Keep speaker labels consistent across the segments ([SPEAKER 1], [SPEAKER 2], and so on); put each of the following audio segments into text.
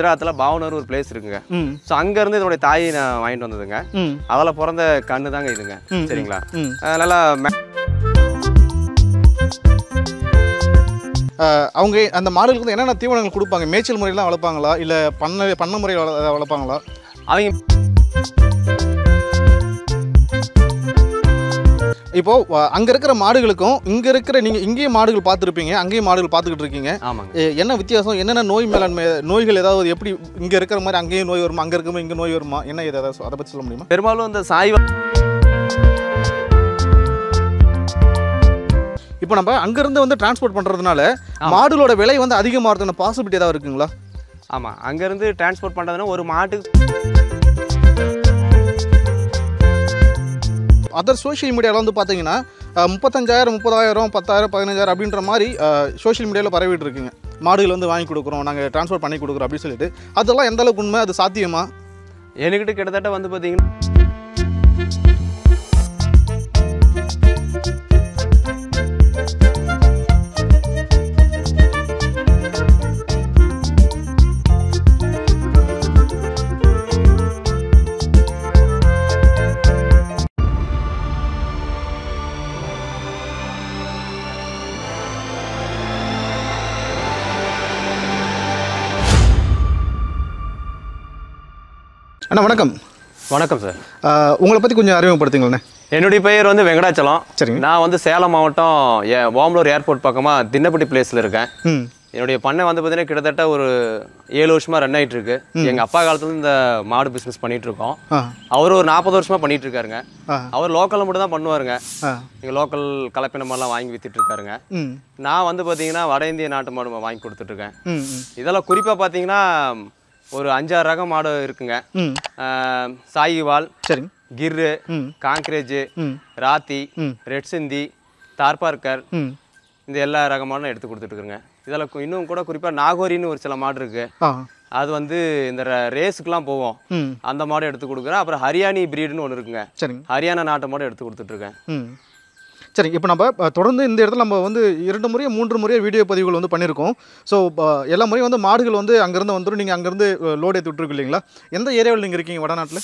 [SPEAKER 1] குஜராத்தில் பாவனர் ஒரு பிளேஸ் இருக்குங்க
[SPEAKER 2] ம்
[SPEAKER 1] ஸோ அங்கேருந்து இதனுடைய தாயை நான் வாங்கிட்டு வந்ததுங்க
[SPEAKER 2] ம்
[SPEAKER 1] அதில் பிறந்த கண்ணு தாங்க இதுங்க
[SPEAKER 2] ம்.
[SPEAKER 1] சரிங்களா
[SPEAKER 2] ம்
[SPEAKER 1] அஹ் நல்லா மெ-
[SPEAKER 2] ஆஹ் அவங்க அந்த மாடுகளுக்கு வந்து என்னென்ன தீவனங்கள் கொடுப்பாங்க மேய்ச்சல் முறையெல்லாம் வளர்ப்பாங்களா இல்லை பண்ண பண்ண முறையில் வள வளர்ப்பாங்களா
[SPEAKER 1] அவங்க
[SPEAKER 2] இப்போ வ- அங்க இருக்கிற மாடுகளுக்கும் இங்க இருக்கிற நீங்க இங்கேயும் மாடுகள் பார்த்துருப்பீங்க அங்கேயும் மாடுகள் பார்த்துக்கிட்டு இருக்கீங்க
[SPEAKER 1] ஆமாங்க
[SPEAKER 2] எ- என்ன வித்தியாசம் என்னென்ன நோய் மேலாண்மை நோய்கள் ஏதாவது எப்படி இங்க இருக்கிற மாதிரி அங்கேயும் நோய் வருமா அங்க இருக்கிற இங்க நோய் வருமா என்ன இது ஏதாவது அதை பத்தி சொல்ல முடியுமா
[SPEAKER 1] பெரும்பாலும் இந்த சாய்வா
[SPEAKER 2] இப்போ நம்ம அங்கேருந்து வந்து டிரான்ஸ்போர்ட் பண்ணுறதுனால மாடுகளோட விலை வந்து அதிகமாகிறதுக்கான பாசிபிலிட்டி ஏதாவது இருக்குங்களா
[SPEAKER 1] ஆமாம் அங்கேருந்து டிரான்ஸ்போர்ட் பண்ணுறதுன்னா ஒரு மாட்டுக்கு
[SPEAKER 2] அதர் சோஷியல் மீடியாவில் வந்து பார்த்தீங்கன்னா அஹ், முப்பத்தஞ்சாயிரம் முப்பதாயிரம் பத்தாயிரம் பதினஞ்சாயிரம் அப்படின்ற மாதிரி சோஷியல் மீடியாவில் பரவிட்டு இருக்குங்க மாடுகள் வந்து வாங்கி கொடுக்குறோம் நாங்கள் டிரான்ஸ்போர்ட் பண்ணி கொடுக்குறோம் அப்படின்னு சொல்லிட்டு அதெல்லாம் எந்த அளவுக்கு உண்மை அது சாத்தியமா
[SPEAKER 1] என்கிட்ட கிட்டத்தட்ட வந்து பார்த்தீங்கன்னா
[SPEAKER 2] அண்ணா வணக்கம்
[SPEAKER 1] வணக்கம் சார்
[SPEAKER 2] அஹ், உங்களை பற்றி கொஞ்சம் அறிமுகப்படுத்துங்களேண்ணே
[SPEAKER 1] என்னுடைய பெயர் வந்து வெங்கடாச்சலம்
[SPEAKER 2] சரிங்க
[SPEAKER 1] நான் வந்து சேலம் மாவட்டம் ஏ ஓமலூர் ஏர்போர்ட் பக்கமாக தின்னப்பட்டி பிளேஸில் இருக்கேன்
[SPEAKER 2] ம்
[SPEAKER 1] என்னுடைய பண்ணை வந்து பார்த்தீங்கன்னா கிட்டத்தட்ட ஒரு ஏழு வருஷமாக ரன் ஆயிட்டு இருக்கு எங்கள் அப்பா காலத்துல இந்த மாடு பிஸ்னஸ் பண்ணிட்டு இருக்கோம்
[SPEAKER 2] ஆ
[SPEAKER 1] அவர் ஒரு நாற்பது வருஷமாக பண்ணிட்டு இருக்காருங்க
[SPEAKER 2] ஆ
[SPEAKER 1] அவர் லோக்கலில் மட்டும் தான் பண்ணுவாருங்க
[SPEAKER 2] ஆ
[SPEAKER 1] இங்கே லோக்கல் கலப்பினமெல்லாம் வாங்கி வித்துட்டு இருக்காருங்க
[SPEAKER 2] ம்
[SPEAKER 1] நான் வந்து பார்த்தீங்கன்னா வட இந்திய நாட்டு மாடு வாங்கி கொடுத்துட்ருக்கேன்
[SPEAKER 2] ம் ம்
[SPEAKER 1] இதெல்லாம் குறிப்பாக பார்த்தீங்கன்னா ஒரு அஞ்சாறு ரக மாடு இருக்குங்க
[SPEAKER 2] ம்
[SPEAKER 1] ஆஹ் சாயிவால்
[SPEAKER 2] சரிங்க
[SPEAKER 1] கிர்ரு
[SPEAKER 2] ம்
[SPEAKER 1] காங்க்ரேஜ்
[SPEAKER 2] ம்
[SPEAKER 1] ராத்தி
[SPEAKER 2] ம்.
[SPEAKER 1] ரெட் சிந்தி தார்பார்க்கர்
[SPEAKER 2] ம்
[SPEAKER 1] இந்த எல்லா ரக மாடும் எடுத்து கொடுத்துட்ருக்குங்க இதில் கு- இன்னும் கூட குறிப்பாக நாகோரின்னு ஒரு சில மாடு இருக்குது
[SPEAKER 2] ஆ
[SPEAKER 1] அது வந்து இந்த ர- ரேஸுக்குலாம் போவோம்
[SPEAKER 2] ம்
[SPEAKER 1] அந்த மாடு எடுத்து கொடுக்குறேன் அப்புறம் ஹரியானி பிரீடுன்னு ஒன்று இருக்குங்க
[SPEAKER 2] சரிங்க
[SPEAKER 1] ஹரியானா நாட்டு மாடு எடுத்து கொடுத்துட்ருக்கேன்
[SPEAKER 2] ம் சரிங்க இப்போ நம்ம அஹ், தொடர்ந்து இந்த இடத்துல நம்ம வந்து இரண்டு முறையோ மூன்று முறையோ வீடியோ பதிவுகள் வந்து பண்ணியிருக்கோம் ஸோ எல்லா முறையும் வந்து மாடுகள் வந்து அங்கேருந்து வந்துடும் நீங்கள் அங்கேருந்து லோட் ஏற்றி விட்டுருக்கு இல்லைங்களா எந்த ஏரியாவில் நீங்கள் இருக்கீங்க வடநாட்டில்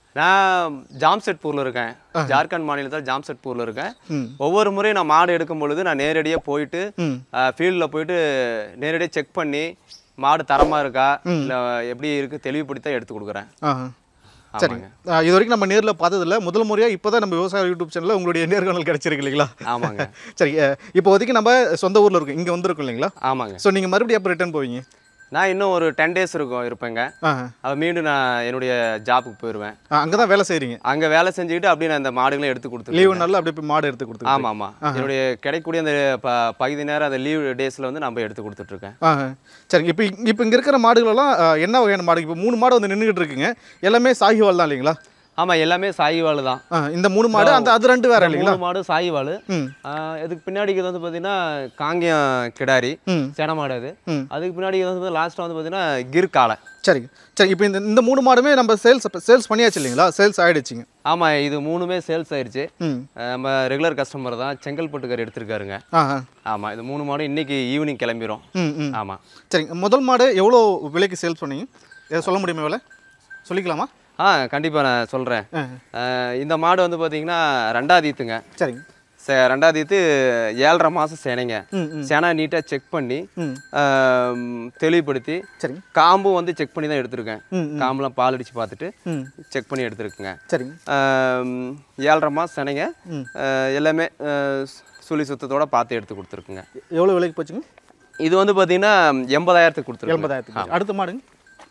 [SPEAKER 1] நான் ஜாம்செட்பூரில் இருக்கேன் ஜார்க்கண்ட் மாநிலத்தில் ஜாம்செட்பூரில் இருக்கேன்
[SPEAKER 2] ம்
[SPEAKER 1] ஒவ்வொரு முறையும் நான் மாடு எடுக்கும் பொழுது நான் நேரடியாக போயிட்டு
[SPEAKER 2] ம்
[SPEAKER 1] ஃபீல்டில் போயிட்டு நேரடியாக செக் பண்ணி மாடு தரமாக இருக்கா இல்லை எப்படி இருக்குது தெளிவுபடுத்தி தான் எடுத்து கொடுக்குறேன்
[SPEAKER 2] ஆ சரிங்க அஹ், இது வரைக்கும் நம்ம நேரில் பார்த்ததில்ல முதல் முறையாக இப்போ தான் நம்ம விவசாய யூடியூப் சேனலில் உங்களுடைய நேர்காணல் கிடச்சிருக்கு இல்லைங்களா
[SPEAKER 1] ஆமாங்க
[SPEAKER 2] சரி அஹ், இப்போதைக்கு நம்ம சொந்த ஊரில் இருக்கோம் இங்கே வந்திருக்கோம் இல்லைங்களா
[SPEAKER 1] ஆமாங்க
[SPEAKER 2] ஸோ நீங்கள் மறுபடியும் எப்போ ரிட்டர்ன் போவீங்க
[SPEAKER 1] நான் இன்னும் ஒரு டென் டேஸ் இருக்கும் இருப்பேங்க
[SPEAKER 2] ஆ
[SPEAKER 1] அது மீண்டும் நான் என்னுடைய ஜாப்புக்கு போயிடுவேன்
[SPEAKER 2] அங்கே தான் வேலை செய்கிறீங்க
[SPEAKER 1] அங்கே வேலை செஞ்சுக்கிட்டு அப்படியே நான் இந்த மாடுகளை எடுத்து கொடுத்துருவேன்
[SPEAKER 2] லீவு நாளில் அப்படியே போய் மாடு எடுத்து கொடுத்து
[SPEAKER 1] ஆமாம் ஆமாம் என்னுடைய கிடைக்கக்கூடிய அந்த ப பகுதி நேரம் அந்த லீவ் டேஸில் வந்து நான் போய் எடுத்து கொடுத்துட்ருக்கேன்
[SPEAKER 2] ஆ சரிங்க இப்போ இப்போ இங்கே இருக்கிற மாடுகளெல்லாம் அஹ், என்ன வகையான மாடு இப்போ மூணு மாடு வந்து நின்றுக்கிட்டு இருக்குங்க எல்லாமே சாகிவால் தான் இல்லைங்களா
[SPEAKER 1] ஆமாம் எல்லாமே சாயிவாள் தான்
[SPEAKER 2] ஆ இந்த மூணு மாடு அந்த அது ரெண்டு வேற இல்லைங்களா
[SPEAKER 1] மூணு மாடு சாயிவாள்
[SPEAKER 2] ம்
[SPEAKER 1] இதுக்கு பின்னாடி இது வந்து பார்த்தீங்கன்னா காங்கியம் கிடாரி
[SPEAKER 2] ம்
[SPEAKER 1] சென மாடு அது
[SPEAKER 2] ம்
[SPEAKER 1] அதுக்கு பின்னாடி இது வந்து லாஸ்ட்டாக வந்து பார்த்தீங்கன்னா கிர் காளை
[SPEAKER 2] சரிங்க சரி இப்போ இந்த இந்த மூணு மாடுமே நம்ம சேல்ஸ் சேல்ஸ் பண்ணியாச்சு இல்லைங்களா சேல்ஸ் ஆகிடுச்சிங்க
[SPEAKER 1] ஆமாம் இது மூணுமே சேல்ஸ் ஆயிருச்சு
[SPEAKER 2] ம்
[SPEAKER 1] அஹ் நம்ம ரெகுலர் கஸ்டமர் தான் செங்கல்பட்டுக்கார் எடுத்திருக்காருங்க
[SPEAKER 2] ஆ ஆ
[SPEAKER 1] ஆமாம் இது மூணு மாடு இன்னைக்கு ஈவினிங் கிளம்பிரும்
[SPEAKER 2] ம் ம்
[SPEAKER 1] ஆமாம்
[SPEAKER 2] சரிங்க முதல் மாடு எவ்வளோ விலைக்கு சேல்ஸ் பண்ணீங்க எதை சொல்ல முடியுமா விலை சொல்லிக்கலாமா
[SPEAKER 1] ஆ கண்டிப்பாக நான் சொல்கிறேன்
[SPEAKER 2] ஆ
[SPEAKER 1] இந்த மாடு வந்து பார்த்தீங்கன்னா ரெண்டாவது ஈத்துங்க
[SPEAKER 2] சரிங்க
[SPEAKER 1] சே ரெண்டாவது ஈத்து ஏழரை மாதம் சேனைங்க
[SPEAKER 2] ம் ம்
[SPEAKER 1] சேனை நீட்டாக செக் பண்ணி
[SPEAKER 2] ம்
[SPEAKER 1] ஆம், தெளிவுபடுத்தி
[SPEAKER 2] சரிங்க
[SPEAKER 1] காம்பும் வந்து செக் பண்ணி தான் எடுத்திருக்கேன்
[SPEAKER 2] ம் ம்
[SPEAKER 1] காம்புலாம் பால் அடித்து பார்த்துட்டு
[SPEAKER 2] ம்
[SPEAKER 1] செக் பண்ணி எடுத்திருக்குங்க
[SPEAKER 2] சரிங்க
[SPEAKER 1] ஆம், ஏழரை மாதம் செனைங்க
[SPEAKER 2] ம்.
[SPEAKER 1] ஆ, எல்லாமே ஆ, சு- சுழி சுத்தத்தோட பார்த்து எடுத்து கொடுத்துருக்குங்க
[SPEAKER 2] எவ்வளோ விலைக்கு போச்சுங்க
[SPEAKER 1] இது வந்து பார்த்தீங்கன்னா எண்பதாயிரத்துக்கு கொடுத்துருக்கோம்
[SPEAKER 2] எண்பதாயிரத்துக்கு அடுத்த மாடுங்க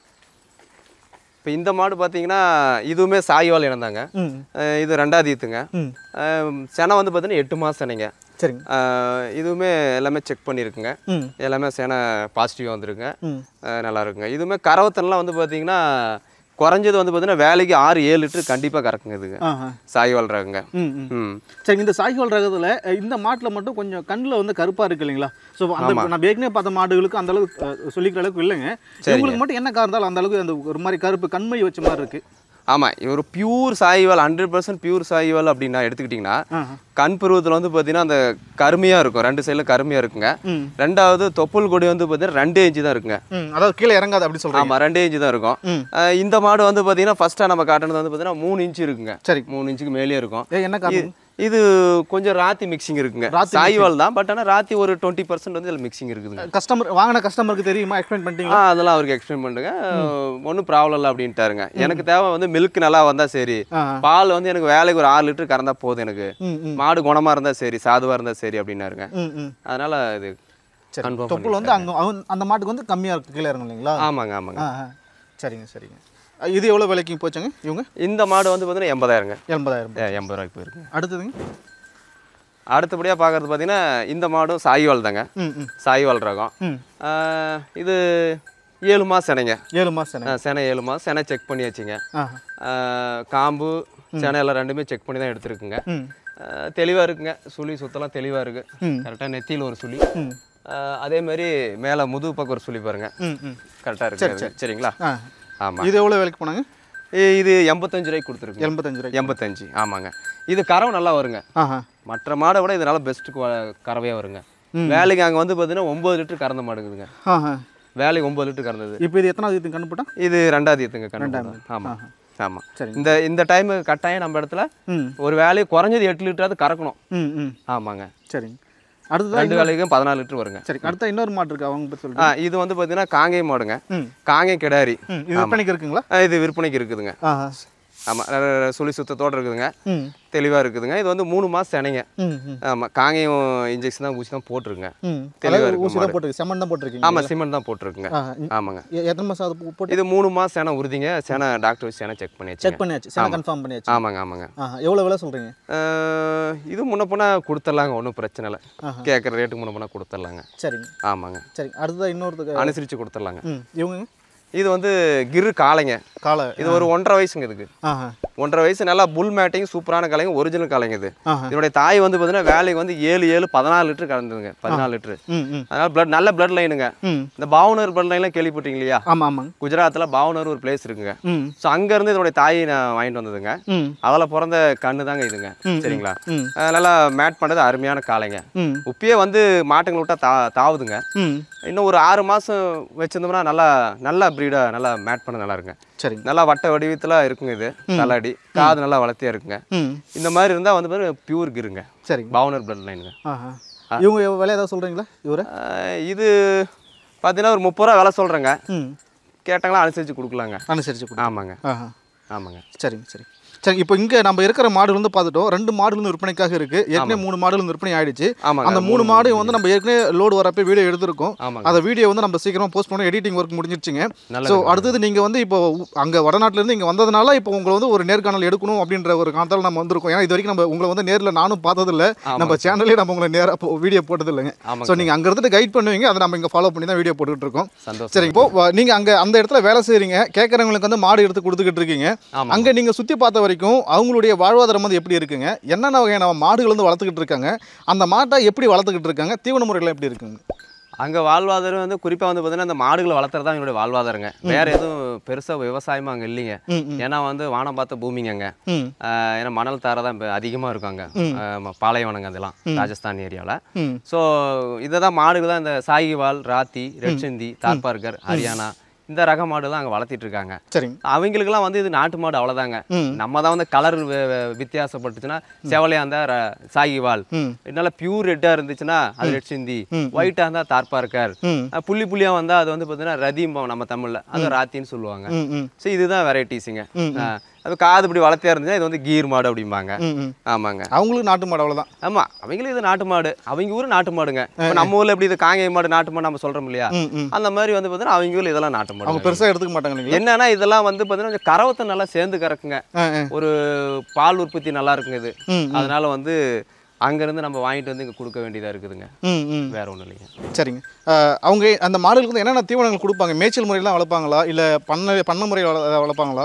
[SPEAKER 1] இப்போ இந்த மாடு பார்த்தீங்கன்னா இதுவுமே சாய்வால் இனந்தாங்க
[SPEAKER 2] ம்
[SPEAKER 1] அஹ் இது ரெண்டாவது ஈத்துங்க
[SPEAKER 2] ம்
[SPEAKER 1] அஹ் செனை வந்து பார்த்தீங்கன்னா எட்டு மாதம் செனைங்க
[SPEAKER 2] சரிங்க
[SPEAKER 1] அஹ் இதுவுமே எல்லாமே செக் பண்ணியிருக்குங்க
[SPEAKER 2] ம்
[SPEAKER 1] எல்லாமே சேனை பாசிட்டிவாக வந்திருக்குங்க
[SPEAKER 2] ம்
[SPEAKER 1] அஹ் நல்லா இருக்குங்க இதுவுமே கறவத்தனெலாம் வந்து பார்த்தீங்கன்னா குறைஞ்சது வந்து பார்த்தீங்கன்னா வேலைக்கு ஆறு ஏழு லிட்டர் கண்டிப்பாக கறக்குங்க இதுங்க
[SPEAKER 2] ஆஹா
[SPEAKER 1] சாய்வால் ரகங்க
[SPEAKER 2] ம் ம்
[SPEAKER 1] ம்
[SPEAKER 2] சரிங்க இந்த சாய்வால் ரகத்தில் இந்த மாட்டில் மட்டும் கொஞ்சம் கண்ணில் வந்து கருப்பாக இருக்கு இல்லைங்களா ஸோ அந்த நான் ஏற்கனவே பார்த்த மாடுகளுக்கு அந்த அளவுக்கு அஹ், சொல்லிக்கிற அளவுக்கு இல்லைங்க இவங்களுக்கு மட்டும் என்ன காரணத்தால் அந்த அளவுக்கு அந்த ஒரு மாதிரி கருப்பு கண்மை வச்ச மாதிரி இருக்கு
[SPEAKER 1] ஆமாம் இவர் pure chaiwala hundred percent pure chaiwala அப்படின்னா எடுத்துக்கிட்டிங்கன்னா
[SPEAKER 2] ஆஹா.
[SPEAKER 1] கண் பருவத்தில் வந்து பார்த்தீங்கன்னா அந்த கருமையாக இருக்கும் ரெண்டு சைடில் கருமையாக இருக்குங்க
[SPEAKER 2] ம்.
[SPEAKER 1] ரெண்டாவது தொப்புள் கொடி வந்து பார்த்தீங்கன்னா ரெண்டு இன்ச்சு தான் இருக்குங்க
[SPEAKER 2] ம் அதாவது கீழே இறங்காது அப்படி சொல்கிறீங்க
[SPEAKER 1] ஆமாம் ரெண்டு இன்ச்சு தான் இருக்கும்
[SPEAKER 2] ம்.
[SPEAKER 1] அஹ் இந்த மாடு வந்து பார்த்தீங்கன்னா ஃபஸ்ட்டாக நம்ம காட்டுனது வந்து பார்த்தீங்கன்னா மூணு இன்ச்சு இருக்குங்க
[SPEAKER 2] சரி
[SPEAKER 1] மூணு இன்ச்சுக்கு மேலேயே இருக்கும்
[SPEAKER 2] ஏ என்ன காரணம்
[SPEAKER 1] இது கொஞ்சம் ராத்தி மிக்சிங் இருக்குங்க
[SPEAKER 2] ராத்தி
[SPEAKER 1] சாய்வால் தான் பட் ஆனால் ராத்தி ஒரு டுவெண்ட்டி பர்சன்ட் வந்து இதில் மிக்சிங் இருக்குதுங்க
[SPEAKER 2] கஸ்டமர் வாங்கின கஸ்டமருக்கு தெரியுமா எக்ஸ்பிளைன் பண்ணிட்டீங்க
[SPEAKER 1] ஆ அதெல்லாம் அவருக்கு எக்ஸ்பிளைன் பண்ணுங்க ஒன்றும் ப்ராப்ளம் இல்லை அப்படின்ட்டாருங்க எனக்கு தேவை வந்து மில்க் நல்லா வந்தால் சரி
[SPEAKER 2] ஆ
[SPEAKER 1] பால் வந்து எனக்கு வேலைக்கு ஒரு ஆறு லிட்டர் கறந்தா போதும் எனக்கு
[SPEAKER 2] ம் ம்
[SPEAKER 1] மாடு குணமா இருந்தா சரி சாதுவா இருந்தா சரி அப்படின்னாருங்க
[SPEAKER 2] ம் ம்
[SPEAKER 1] அதனால இது
[SPEAKER 2] சரி
[SPEAKER 1] Confirm
[SPEAKER 2] தொப்புள் வந்து அங்கே அந்த மாட்டுக்கு வந்து கம்மியாக இருக்கு கீழே இறங்கும் இல்லைங்களா
[SPEAKER 1] ஆமாங்க ஆமாங்க
[SPEAKER 2] ஆ ஆ சரிங்க சரிங்க அ, இது எவ்வளோ விலைக்கு போச்சுங்க இவங்க
[SPEAKER 1] இந்த மாடு வந்து பார்த்தீங்கன்னா எண்பதாயிரங்க
[SPEAKER 2] எண்பதாயிரம்
[SPEAKER 1] ஏ, எண்பது ரூபாய்க்கு போயிருக்குங்க
[SPEAKER 2] அடுத்ததுங்க
[SPEAKER 1] அடுத்தபடியாக பார்க்கறது பார்த்தீங்கன்னா இந்த மாடும் சாய்வால் தாங்க
[SPEAKER 2] ம் ம்
[SPEAKER 1] சாய்வால் ரகம்
[SPEAKER 2] ம்
[SPEAKER 1] ஆ, இது ஏழு மாதம் செனைங்க
[SPEAKER 2] ஏழு மாதம்
[SPEAKER 1] ஆ, செனை ஏழு மாதம் செனை செக் பண்ணி வச்சுங்க
[SPEAKER 2] ஆ
[SPEAKER 1] ஆ, காம்பு செனை எல்லாம் ரெண்டுமே செக் பண்ணி தான் எடுத்துருக்குங்க
[SPEAKER 2] ம்
[SPEAKER 1] தெளிவாக இருக்குங்க சுழி சுத்தலாம் தெளிவாக இருக்கு
[SPEAKER 2] ம்.
[SPEAKER 1] கரெக்டாக நெத்தியில் ஒரு சுழி
[SPEAKER 2] ம்
[SPEAKER 1] ஆ, அதே மாதிரி மேலே முதுகு பக்கம் ஒரு சுழி பாருங்க
[SPEAKER 2] ம் ம்
[SPEAKER 1] கரெக்டாக இருக்கு அது. சரிங்களா
[SPEAKER 2] ஆ
[SPEAKER 1] ஆமாம்
[SPEAKER 2] இது எவ்வளோ விலைக்கு போனாங்க
[SPEAKER 1] இது எண்பத்தஞ்சு ரூபாய்க்கு கொடுத்துருக்கு
[SPEAKER 2] எண்பத்தஞ்சு ரூபாய்க்கு
[SPEAKER 1] எண்பத்தஞ்சு ஆமாங்க இது கறவை நல்லா வருங்க
[SPEAKER 2] ஆஹா
[SPEAKER 1] மற்ற மாடை விட இது நல்லா பெஸ்ட் கறவையாக வருங்க வேலைக்கு அங்கே வந்து பார்த்தீங்கன்னா ஒம்பது லிட்டர் கறந்த மாடுங்குதுங்க
[SPEAKER 2] ஆஹா
[SPEAKER 1] வேலைக்கு ஒம்பது லிட்டர் கறந்தது
[SPEAKER 2] இப்போ இது எத்தனாவது இது கண்டுபிட்டா
[SPEAKER 1] இது ரெண்டாவது எத்துங்க கண்ணு ஆமாம் ஆமாம்
[SPEAKER 2] சரிங்க.
[SPEAKER 1] இந்த இந்த டைம் கட்டாயம் நம்ம இடத்துல
[SPEAKER 2] ம்
[SPEAKER 1] ஒரு வேலையை குறைஞ்சது எட்டு லிட்டராவது கறக்கணும்
[SPEAKER 2] ம் ம்
[SPEAKER 1] ஆமாங்க
[SPEAKER 2] சரிங்க அடுத்ததான்
[SPEAKER 1] ரெண்டு வேலைக்கும் பதினாலு லிட்டர் வருங்க
[SPEAKER 2] சரி அடுத்த இன்னொரு மாட்டு இருக்கு அவங்க பற்றி சொல்லுங்க
[SPEAKER 1] ஆ இது வந்து பார்த்தீங்கன்னா காங்கேய மாடுங்க
[SPEAKER 2] ம்
[SPEAKER 1] காங்கேய கிடாரி
[SPEAKER 2] ம் இது விற்பனைக்கு இருக்குங்களா
[SPEAKER 1] ஆ, இது விற்பனைக்கு இருக்குதுங்க
[SPEAKER 2] ஆஹா
[SPEAKER 1] ஆமாம் சுழி சுத்தத்தோடு இருக்குதுங்க
[SPEAKER 2] ம்
[SPEAKER 1] தெளிவாக இருக்குதுங்க இது வந்து மூணு மாதம் செனைங்க
[SPEAKER 2] ம் ம்
[SPEAKER 1] ஆமாம் காங்கேயம் இன்ஜெக்ஷன் தான் ஊசி தான் போட்டிருக்குங்க
[SPEAKER 2] ம்
[SPEAKER 1] தெளிவா
[SPEAKER 2] அதாவது
[SPEAKER 1] இருக்கு
[SPEAKER 2] ஊசி தான் போட்டிருக்கு செம்மண் தான் போட்டிருக்கீங்க
[SPEAKER 1] ஆமாம் சிமெண்ட் தான் போட்டிருக்குங்க
[SPEAKER 2] ஆஹா இ-
[SPEAKER 1] ஆமாங்க
[SPEAKER 2] எ- எத்தனை மாதம் அது போ- போட்டு
[SPEAKER 1] இது மூணு மாதம் சேனை உறுதிங்க சேனை டாக்டர் வச்சு சேனை செக் பண்ணியாச்சு
[SPEAKER 2] செக் பண்ணியாச்சு சென கன்ஃபார்ம் பண்ணியாச்சு
[SPEAKER 1] ஆமாங்க ஆமாங்க
[SPEAKER 2] ஆஹா எவ்வளோ விலை சொல்கிறீங்க
[SPEAKER 1] அஹ், இது முன்ன போனால் கொடுத்துடலாங்க ஒன்றும் பிரச்சனை இல்லை
[SPEAKER 2] ஆஹா.
[SPEAKER 1] கேட்குற ரேட்டுக்கு முன்ன போனால் கொடுத்துடலாங்க
[SPEAKER 2] சரிங்க
[SPEAKER 1] ஆமாங்க
[SPEAKER 2] சரிங்க அடுத்ததாக இன்னொருத்துக்கு
[SPEAKER 1] அனுசரித்து கொடுத்துடலாங்க
[SPEAKER 2] ம் இவங்க
[SPEAKER 1] இது வந்து கிரு காளைங்க
[SPEAKER 2] காலை
[SPEAKER 1] இது ஒரு ஒன்றரை வயசுங்க இதுக்கு
[SPEAKER 2] ஆஹா
[SPEAKER 1] ஒன்றரை வயசு நல்லா புல் மேட்டிங் சூப்பரான காளைங்க ஒரிஜினல் காளைங்க இது
[SPEAKER 2] ஆஹா
[SPEAKER 1] இதனுடைய தாய் வந்து பார்த்தீங்கன்னா வேலைக்கு வந்து ஏழு ஏழு பதினாலு லிட்டர் கலந்துதுங்க பதினாலு லிட்டரு
[SPEAKER 2] ம் ம்
[SPEAKER 1] அதனால பிளட் நல்ல பிளட் லைனுங்க
[SPEAKER 2] ம்
[SPEAKER 1] இந்த பாவனர் பிளட் லைன்லாம் கேள்விப்பட்டீங்க இல்லையா
[SPEAKER 2] ஆமாம் ஆமாங்க
[SPEAKER 1] குஜராத்தில் பாவனர் ஒரு பிளேஸ் இருக்குங்க
[SPEAKER 2] ம்
[SPEAKER 1] ஸோ அங்கேருந்து இதனுடைய தாயை நான் வாங்கிட்டு வந்ததுங்க
[SPEAKER 2] ம்
[SPEAKER 1] அதில் பிறந்த கண்ணு தாங்க இதுங்க
[SPEAKER 2] ம்,
[SPEAKER 1] சரிங்களா
[SPEAKER 2] ம்
[SPEAKER 1] அஹ் நல்லா மேட் பண்ணுறது அருமையான காளைங்க
[SPEAKER 2] ம்
[SPEAKER 1] உப்பியே வந்து மாட்டுங்களை விட்டா தா தாவுதுங்க
[SPEAKER 2] ம்
[SPEAKER 1] இன்னும் ஒரு ஆறு மாதம் வச்சிருந்தோம்னா நல்லா நல்லா ப்ரீடாக நல்லா மேட் பண்ண நல்லா இருக்குங்க
[SPEAKER 2] சரிங்க
[SPEAKER 1] நல்லா வட்ட வடிவத்தில் இருக்குங்க இது தலாடி காது நல்லா வளர்த்தியா இருக்குங்க
[SPEAKER 2] ம்
[SPEAKER 1] இந்த மாதிரி இருந்தால் வந்து பாரு பியூர் கிருங்க
[SPEAKER 2] சரிங்க
[SPEAKER 1] பவுனர் பிளட் லைனுங்க
[SPEAKER 2] ஆஹா இவங்க எவ்வ- விலை ஏதாவது சொல்கிறீங்களா இவரை
[SPEAKER 1] இது பார்த்தீங்கன்னா ஒரு முப்பது ரூபா விலை சொல்கிறேங்க
[SPEAKER 2] ம்
[SPEAKER 1] கேட்டாங்களா அனுசரித்து கொடுக்கலாங்க
[SPEAKER 2] அனுசரிச்சு கொடு
[SPEAKER 1] ஆமாங்க
[SPEAKER 2] ஆஹா
[SPEAKER 1] ஆமாங்க
[SPEAKER 2] சரிங்க சரி சரி இப்போ இங்கே நம்ம இருக்கிற மாடுகள் வந்து பார்த்துட்டோம் ரெண்டு மாடுகள் வந்து விற்பனைக்காக இருக்குது ஏற்கனவே மூணு மாடுகள் வந்து விற்பனை ஆயிடுச்சு
[SPEAKER 1] ஆமாங்க
[SPEAKER 2] அந்த மூணு மாடு வந்து நம்ம ஏற்கனவே லோடு வரப்போ வீடியோ எடுத்திருக்கோம்
[SPEAKER 1] ஆமாங்க
[SPEAKER 2] அந்த வீடியோ வந்து நம்ம சீக்கிரமாக போஸ்ட் பண்ண எடிட்டிங் ஒர்க் முடிஞ்சிருச்சுங்க
[SPEAKER 1] நல்லது
[SPEAKER 2] ஸோ அடுத்தது நீங்கள் வந்து இப்போ அங்கே வடநாட்டிலேருந்து இங்கே வந்ததுனால இப்போ உங்களை வந்து ஒரு நேர்காணல் எடுக்கணும் அப்படின்ற ஒரு காலத்தால் நம்ம வந்திருக்கோம் ஏன்னா இது வரைக்கும் நம்ம உங்களை வந்து நேரில் நானும் பார்த்ததில்ல நம்ம சேனல்லே நம்ம உங்களை நேராக வீடியோ போட்டது இல்லைங்க
[SPEAKER 1] ஆமாங்க
[SPEAKER 2] ஸோ நீங்கள் அங்கே இருந்துட்டு கைட் பண்ணுவீங்க அதை நம்ம இங்கே ஃபாலோ பண்ணி தான் வீடியோ போட்டுக்கிட்டு இருக்கோம்
[SPEAKER 1] சந்தோஷம்
[SPEAKER 2] சரி இப்போ வ- நீங்க அங்க அந்த இடத்துல வேலை செய்றீங்க கேட்கறவங்களுக்கு வந்து மாடு எடுத்து கொடுத்துக்கிட்டு இருக்கீங்க
[SPEAKER 1] ஆமாம்
[SPEAKER 2] அங்க நீங்க சுத்தி பார்த்த வரைக்கும் அவங்களுடைய வாழ்வாதாரம் வந்து எப்படி இருக்குங்க என்னென்ன வகையான மாடுகள் வந்து வளர்த்துக்கிட்டு இருக்காங்க அந்த மாட்டை எப்படி வளர்த்துக்கிட்டு இருக்காங்க தீவன முறைகள் எப்படி இருக்குங்க
[SPEAKER 1] அங்கே வாழ்வாதாரம் வந்து குறிப்பாக வந்து பார்த்தீங்கன்னா இந்த மாடுகளை வளர்த்துறது தான் எங்களுடைய வாழ்வாதாரங்க வேற எதுவும் பெருசாக விவசாயமும் அங்கே இல்லைங்க
[SPEAKER 2] ம் ம்
[SPEAKER 1] ஏன்னா வந்து வானம் பார்த்த பூமிங்க அங்கே
[SPEAKER 2] ம்
[SPEAKER 1] ஆஹ் ஏன்னா மணல் தாரை தான் அதிகமாக இருக்கும் அங்கே ஆஹ் பாலைவனங்க அதெல்லாம் ராஜஸ்தான் ஏரியாவில்
[SPEAKER 2] ம்
[SPEAKER 1] ஸோ இதை தான் மாடுகள் தான் இந்த சாகிவால் ராத்தி ரெட்சந்தி தார்பார்கர் ஹரியானா இந்த ரக மாடு தான் அங்கே வளர்த்திட்டு இருக்காங்க
[SPEAKER 2] சரிங்க
[SPEAKER 1] அவங்களுக்குலாம் வந்து இது நாட்டு மாடு அவ்வளோதாங்க
[SPEAKER 2] ம்
[SPEAKER 1] நம்ம தான் வந்து கலர் வித்தியாசப்பட்டுச்சுன்னா செவலையாக இருந்தால் ர- சாகிவால்
[SPEAKER 2] ம்
[SPEAKER 1] இதனால பியூர் ரெட்டாக இருந்துச்சுன்னா அது ரெட் சிந்தி
[SPEAKER 2] ம்.
[SPEAKER 1] ஒயிட்டாக இருந்தால் தார்பார்கர்
[SPEAKER 2] ம்
[SPEAKER 1] அஹ் புள்ளி புள்ளியாக வந்தால் அது வந்து பார்த்தீங்கன்னா ரதிம்பம் நம்ம தமிழில் அது ராத்தின்னு சொல்லுவாங்க
[SPEAKER 2] ம் ம்
[SPEAKER 1] ஸோ இதுதான் வெரைட்டிஸுங்க
[SPEAKER 2] ம்,
[SPEAKER 1] அது காது இப்படி வளர்த்தியா இருந்துச்சுன்னா இது வந்து கீர் மாடு அப்படிம்பாங்க
[SPEAKER 2] ம் ம்
[SPEAKER 1] ஆமாங்க
[SPEAKER 2] அவங்களுக்கு நாட்டு மாடு அவ்வளோதான்
[SPEAKER 1] ஆமா அவங்களுக்கு இது நாட்டு மாடு அவங்க ஊர் நாட்டு மாடுங்க இப்போ நம்ம ஊர்ல எப்படி இது காங்கேய மாடு நாட்டு மாடு நம்ம சொல்றோம் இல்லையா
[SPEAKER 2] ம் ம்
[SPEAKER 1] அந்த மாதிரி வந்து பார்த்தீங்கன்னா அவங்க ஊர்ல இதெல்லாம் நாட்டு
[SPEAKER 2] அவங்க
[SPEAKER 1] மாடு
[SPEAKER 2] பெருசாக எடுத்துக்க மாட்டாங்க இல்லைங்களா
[SPEAKER 1] என்னன்னா இதெல்லாம் வந்து பார்த்தீங்கன்னா கொஞ்சம் கறவத்தை நல்லா சேர்ந்து கறக்குங்க
[SPEAKER 2] ஆ ஆ
[SPEAKER 1] ஒரு பால் உற்பத்தி நல்லா இருக்குங்க இது
[SPEAKER 2] ம் ம்
[SPEAKER 1] அதனால வந்து அங்கேருந்து நம்ம வாங்கிட்டு வந்து இங்கே கொடுக்க வேண்டியதாக இருக்குதுங்க
[SPEAKER 2] ம் ம்
[SPEAKER 1] வேற ஒன்றும் இல்லைங்க
[SPEAKER 2] சரிங்க ஆஹ் அவங்க அந்த மாடுகளுக்கு வந்து என்னென்ன தீவனங்கள் கொடுப்பாங்க மேய்ச்சல் முறையெல்லாம் வளர்ப்பாங்களா இல்லை பண்ண பண்ண முறையில் வள வளர்ப்பாங்களா